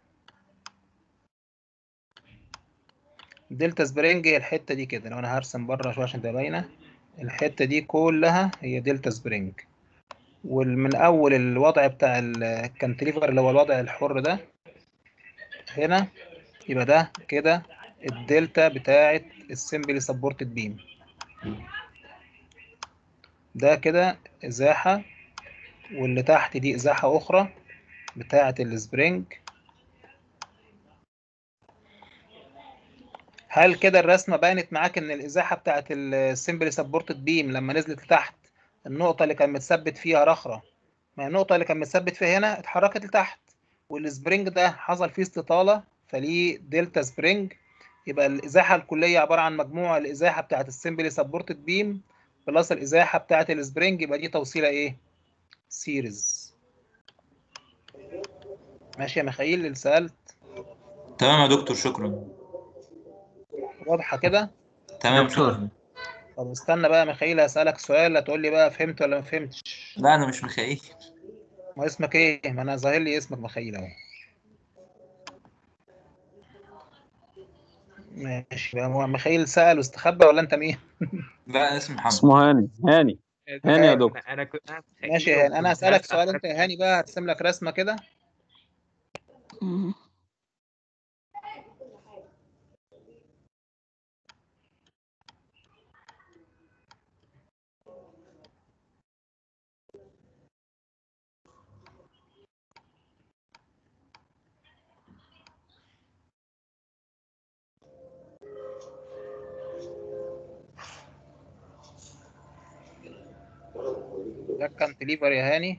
دلتا سبرينج هي الحتة دي كده لو انا هرسم بره شوية عشان تبقى باينة الحتة دي كلها هي دلتا سبرينج ومن اول الوضع بتاع الكانتليفر اللي هو الوضع الحر ده هنا يبقى ده كده الدلتا بتاعت السمبلي سبورتد بيم ده كده ازاحة واللي تحت دي ازاحة اخرى بتاعة السبرينج هل كده الرسمة بانت معاك ان الازاحة بتاعة السمبلي سبورتد بيم لما نزلت لتحت النقطة اللي كان متثبت فيها رخرة ما النقطة اللي كان متثبت فيها هنا اتحركت لتحت والسبرينج ده حصل فيه استطالة فليه دلتا سبرينج يبقى الازاحة الكلية عبارة عن مجموع الازاحة بتاعة السمبلي سبورتد بيم بلس الازاحه بتاعه السبرينج يبقى دي توصيله ايه سيريز ماشي يا ميخائيل اللي سالت تمام يا دكتور شكرا واضحه كده تمام دكتور. شكرا طب استنى بقى يا ميخائيل هسالك سؤال هتقول لي بقى فهمت ولا ما فهمتش لا أنا مش ميخائيل ما اسمك ايه ما انا ظاهر لي اسمك ميخائيل اهو ماشي بقى هو ميخائيل سأل واستخبى ولا انت مين لا أنا اسمي محمد اسمه هاني هاني هاني يا دكتور. انا كنت أنا متخيل ماشي يا هاني انا وكنت هسألك هسأل سؤال انت حضرتك يا هاني بقى هرسم لك رسمة كده مم. ده الكانتليفر يا هاني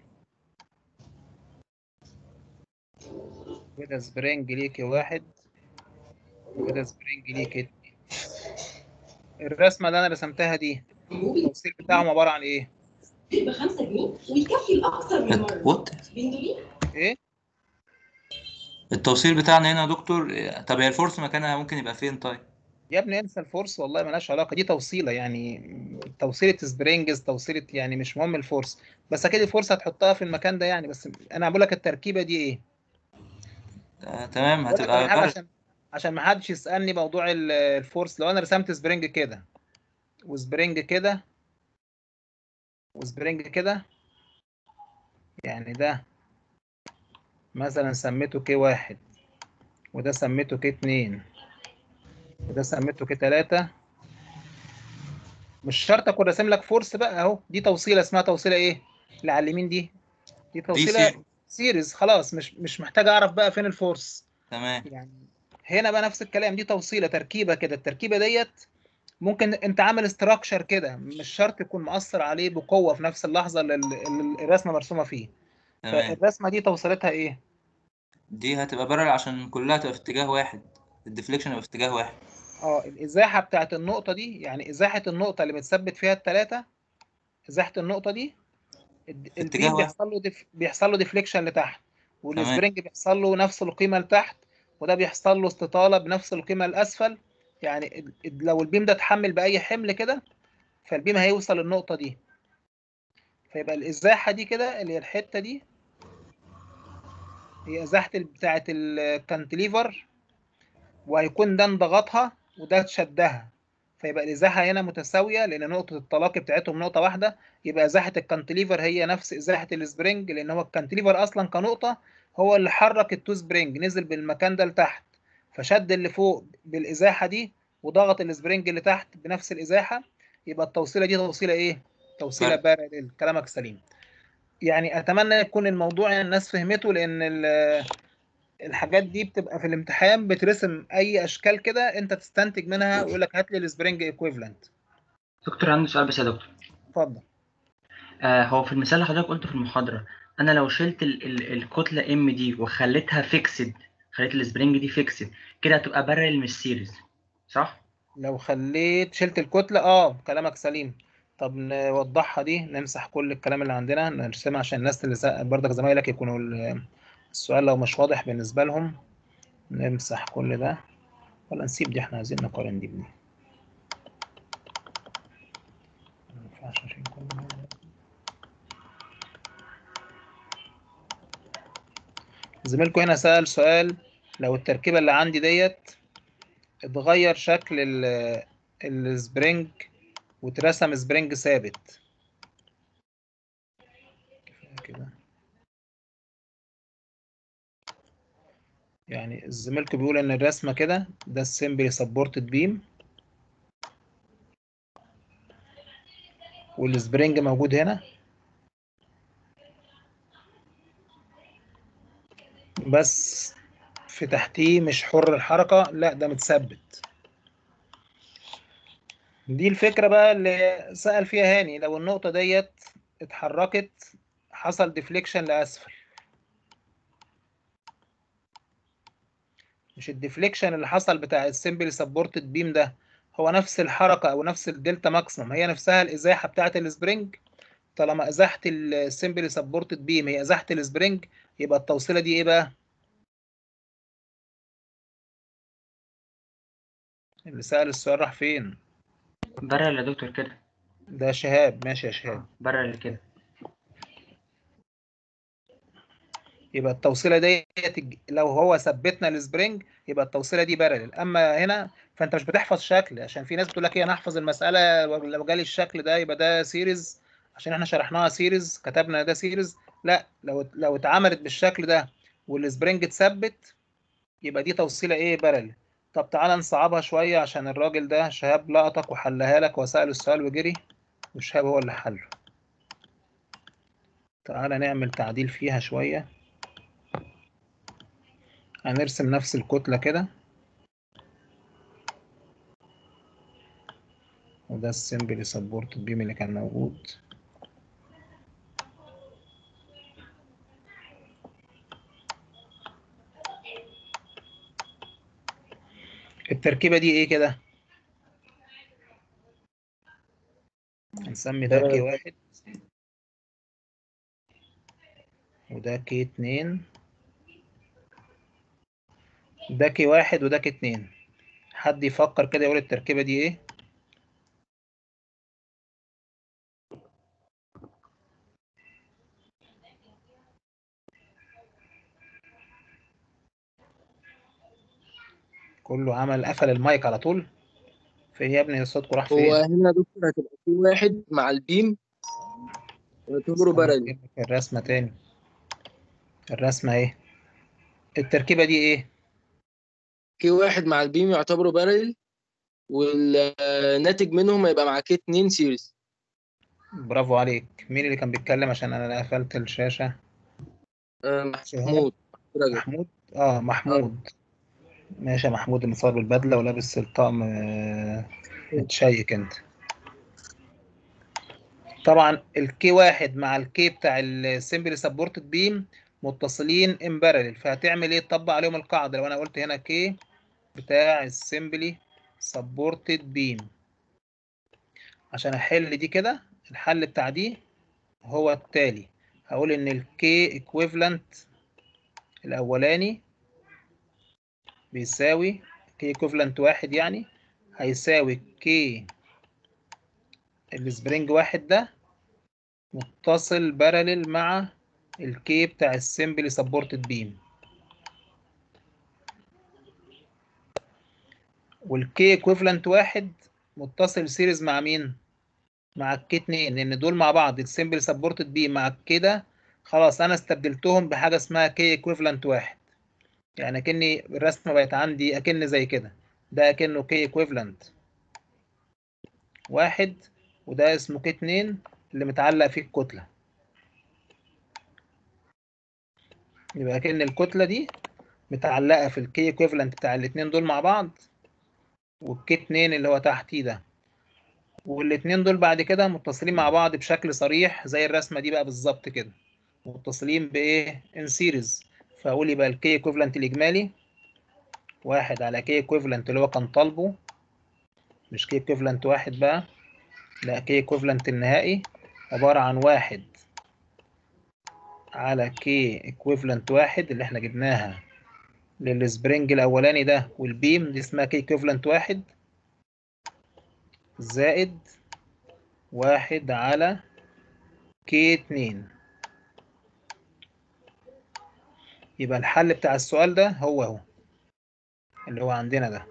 كده سبرينج ليك يا واحد وكده سبرينج ليك اتنين الرسمة اللي أنا رسمتها دي التوصيل بتاعهم عبارة عن إيه؟ ب 5 جنيه ويكفي الاكثر من مره وات بندولي إيه؟ التوصيل بتاعنا هنا يا دكتور إيه، طب هي الفورس مكانها ممكن يبقى فين طيب يا ابني انسى الفورس والله ملهاش علاقة دي توصيلة يعني توصيلة سبرينجز توصيلة يعني مش مهم الفورس بس أكيد الفورس هتحطها في المكان ده يعني بس أنا بقول لك التركيبة دي إيه؟ آه تمام بقول لك هتبقى على حاجة بر- عشان عشان ما حدش يسألني موضوع ال- الفورس لو أنا رسمت سبرينج كده وسبرينج كده وسبرينج كده يعني ده مثلا سميته كي واحد وده سميته كي اتنين وده سميته كي تلاتة مش شرط اكون راسم لك فورس بقى اهو دي توصيله اسمها توصيله ايه اللي على اليمين دي دي توصيله سيريز. سيريز خلاص مش مش محتاج اعرف بقى فين الفورس تمام يعني هنا بقى نفس الكلام دي توصيله تركيبه كده التركيبه ديت ممكن انت عامل استراكشر كده مش شرط يكون مؤثر عليه بقوه في نفس اللحظه اللي اللي الرسمه مرسومه فيه تمام فالرسمه دي توصيلتها ايه دي هتبقى بارل عشان كلها تبقى في اتجاه واحد الديفليكشن يبقى في اتجاه واحد اه الازاحه بتاعت النقطه دي يعني ازاحه النقطه اللي متثبت فيها الثلاثه ازاحه النقطه دي الد- اتجاه البيم واحد. بيحصل له ديف... بيحصل له ديفليكشن لتحت والسبرينج بيحصل له نفس القيمه لتحت وده بيحصل له استطاله بنفس القيمه لاسفل يعني ال- ال- لو البيم ده اتحمل باي حمل كده فالبيم هيوصل للنقطه دي فيبقى الازاحه دي كده اللي هي الحته دي هي ازاحه ال- بتاعه الكانتليفر وهيكون ده انضغطها وده اتشدها فيبقى الازاحه هنا متساويه لان نقطه التلاقي بتاعتهم نقطه واحده يبقى ازاحه الكانتليفر هي نفس ازاحه السبرينج لان هو الكانتليفر اصلا كنقطه هو اللي حرك التو سبرينج نزل بالمكان ده لتحت فشد اللي فوق بالازاحه دي وضغط السبرينج اللي تحت بنفس الازاحه يبقى التوصيله دي توصيله ايه توصيله بارل كلامك سليم يعني اتمنى يكون الموضوع الناس فهمته لان ال- الحاجات دي بتبقى في الامتحان بترسم اي اشكال كده انت تستنتج منها ويقول لك هات لي السبرينج ايكويفالنت دكتور عندي سؤال بس يا دكتور اتفضل آه هو في المثال اللي حضرتك قلته في المحاضرة أنا لو شلت ال ال الكتلة ام دي وخليتها فيكسد خليت السبرينج دي فيكسد كده هتبقى بارل مش سيريز صح؟ لو خليت شلت الكتلة اه كلامك سليم طب نوضحها دي نمسح كل الكلام اللي عندنا نرسمها عشان الناس اللي زي- برضك زمايلك يكونوا ال- السؤال لو مش واضح بالنسبة لهم نمسح كل ده ولا نسيب دي احنا عايزين نقارن دي بدي ما ينفعش عشان كل ده. زميلكم هنا سأل سؤال لو التركيبة اللي عندي ديت اتغير شكل ال- السبرينج واترسم سبرينج ثابت كفاية كده يعني زميلكم بيقول ان الرسمة كده ده السمبلي سبورتد بيم والسبرينج موجود هنا بس في تحتيه مش حر الحركة لا ده متثبت دي الفكرة بقى اللي سأل فيها هاني لو النقطة ديت اتحركت حصل ديفليكشن لأسفل مش الديفليكشن اللي حصل بتاع السمبل سبورتد بيم ده هو نفس الحركة أو نفس الدلتا ماكسيمم هي نفسها الإزاحة بتاعة السبرينج طالما إزاحة السمبل سبورتد بيم هي إزاحة السبرينج يبقى التوصيلة دي إيه بقى؟ اللي سأل السؤال راح فين؟ بارل يا دكتور كده ده شهاب ماشي يا شهاب بارل كده يبقى التوصيله ديت الج- لو هو ثبتنا السبرينج يبقى التوصيله دي بارلل اما هنا فانت مش بتحفظ شكل عشان في ناس بتقول لك ايه انا احفظ المساله لو جالي الشكل ده يبقى ده سيريز عشان احنا شرحناها سيريز كتبنا ده سيريز لا لو لو اتعملت بالشكل ده والسبرينج اتثبت يبقى دي توصيله ايه بارلل طب تعالى نصعبها شويه عشان الراجل ده شهاب لقطك وحلها لك وسأل السؤال وجري وشهاب هو اللي حله تعالى نعمل تعديل فيها شويه هنرسم نفس الكتلة كده وده السمبل سبورت بيم اللي كان موجود التركيبة دي ايه كده؟ هنسمي ده كي واحد وده كي اتنين ده كي واحد وده كي اتنين حد يفكر كده يقول التركيبة دي ايه؟ كله عمل قفل المايك على طول فين يا ابني صوتكم راح هو فين؟ هنا يا دكتور هتبقى في واحد مع البيم يعتبره استنى بارل أجيب لك الرسمة تاني الرسمة ايه؟ التركيبة دي ايه؟ كي واحد مع البيم يعتبره بارل والناتج منهم هيبقى مع كي اتنين سيريز برافو عليك مين اللي كان بيتكلم عشان انا قفلت الشاشة؟ آه، محمود رجب محمود اه محمود ماشي يا محمود اللي صار بالبدلة ولابس الطقم آه، متشيك انت طبعا الكي واحد مع الكي بتاع السمبلي سبورتد بيم متصلين ان بارلل فهتعمل ايه تطبق عليهم القاعدة لو انا قلت هنا كي بتاع السمبلي سبورتد بيم عشان احل دي كده الحل بتاع دي هو التالي هقول ان الكي ايكويفالنت الاولاني بيساوي كي ايكويفالنت واحد يعني هيساوي كي السبرينج واحد ده متصل بارلل مع الكي بتاع السمبلي سبورتد بيم والكي ايكويفالنت واحد متصل سيريز مع مين؟ مع الكي اتنين لان دول مع بعض السمبل سبورتد بي مع الكي ده خلاص انا استبدلتهم بحاجه اسمها كي ايكويفالنت واحد يعني اكني الرسمه بقت عندي اكن زي كده ده اكنه كي ايكويفالنت واحد وده اسمه كي اتنين اللي متعلق فيه الكتله يبقى اكن الكتله دي متعلقه في الكي ايكويفالنت بتاع الاتنين دول مع بعض والكي اتنين اللي هو تحتيه ده والاتنين دول بعد كده متصلين مع بعض بشكل صريح زي الرسمه دي بقى بالظبط كده متصلين بايه ان سيريز فاقول يبقى الكي ايكويفالنت الاجمالي واحد على كي ايكويفالنت اللي هو كان طالبه مش كي ايكويفالنت واحد بقى لا كي ايكويفالنت النهائي عباره عن واحد على كي ايكويفالنت واحد اللي احنا جبناها للسبرينج الاولاني ده والبيم دي اسمها كي ايكويفالنت واحد زائد واحد على كي اتنين يبقى الحل بتاع السؤال ده هو هو اللي هو عندنا ده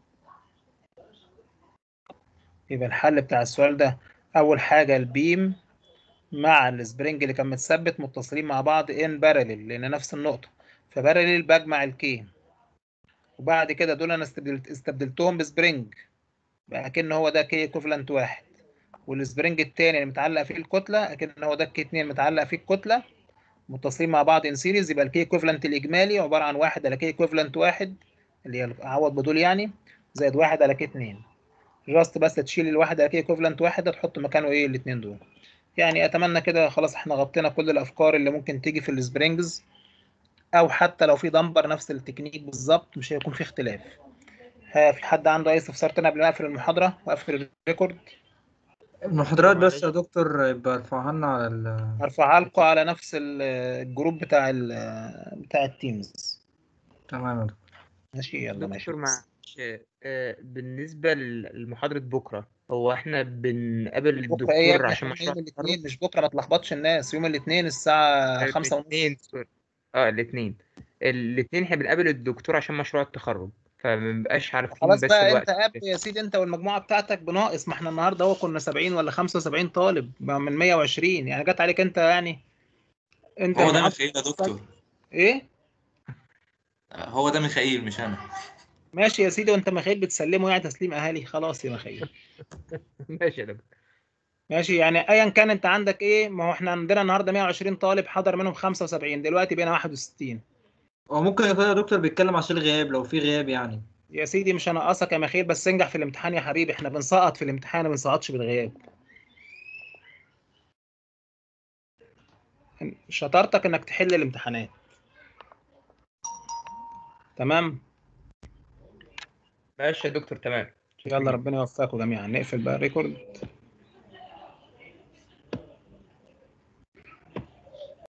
يبقى الحل بتاع السؤال ده أول حاجة البيم مع السبرينج اللي كان متثبت متصلين مع بعض ان بارلل لأن نفس النقطة فبارلل بجمع الكي وبعد كده دول أنا استبدلت استبدلتهم بسبرينج بقى أكن هو ده كي ايكوفالنت واحد والسبرينج التاني اللي متعلق فيه الكتلة أكن هو ده كي اتنين متعلق فيه الكتلة متصلين مع بعض ان سيريز يبقى الكي ايكوفالنت الإجمالي عبارة عن واحد على كي ايكوفالنت واحد اللي هي أعوض بدول يعني زائد واحد على كي اتنين جاست بس تشيل الواحد على كي ايكوفالنت واحد تحط مكانه ايه الاتنين دول يعني اتمنى كده خلاص احنا غطينا كل الافكار اللي ممكن تيجي في السبرينجز او حتى لو في دمبر نفس التكنيك بالظبط مش هيكون في اختلاف ها في حد عنده اي استفسار تاني قبل ما اقفل المحاضره واقفل الريكورد المحاضرات بس يا دكتور يبقى ارفعها لنا على ال ارفعها لكم على نفس ال- الجروب بتاع ال بتاع التيمز تمام يا دكتور ماشي يلا ماشي دكتور معلش آه، بالنسبة لمحاضرة بكرة هو احنا بنقابل بكره ايه يا الدكتور ابني عشان احنا مشروع يوم التخرج الاثنين مش بكره ما تلخبطش الناس يوم الاثنين الساعه خمسة ونص الاثنين سوري. اه الاثنين الاثنين احنا بنقابل الدكتور عشان مشروع التخرج فمبقاش عارفين خلاص بس بقى الوقت انت قابل يا سيدي انت والمجموعه بتاعتك بناقص ما احنا النهارده هو كنا 70 ولا 75 طالب بقى من 120 يعني جت عليك انت يعني انت هو ده المحاضرة ميخائيل يا دكتور ايه هو ده ميخائيل مش انا ماشي يا سيدي وانت مخيل بتسلمه يعني تسليم اهالي خلاص يا مخيل ماشي يا دكتور ماشي يعني ايا كان انت عندك ايه ما هو احنا عندنا النهارده 120 طالب حضر منهم 75 دلوقتي بقينا 61 هو ممكن يكون يا دكتور بيتكلم عشان الغياب لو في غياب يعني يا سيدي مش هنقصك يا مخيل بس انجح في الامتحان يا حبيبي احنا بنسقط في الامتحان ما بنسقطش بالغياب شطارتك انك تحل الامتحانات تمام ماشي يا دكتور تمام يلا ربنا يوفقكم جميعا نقفل بقى الريكورد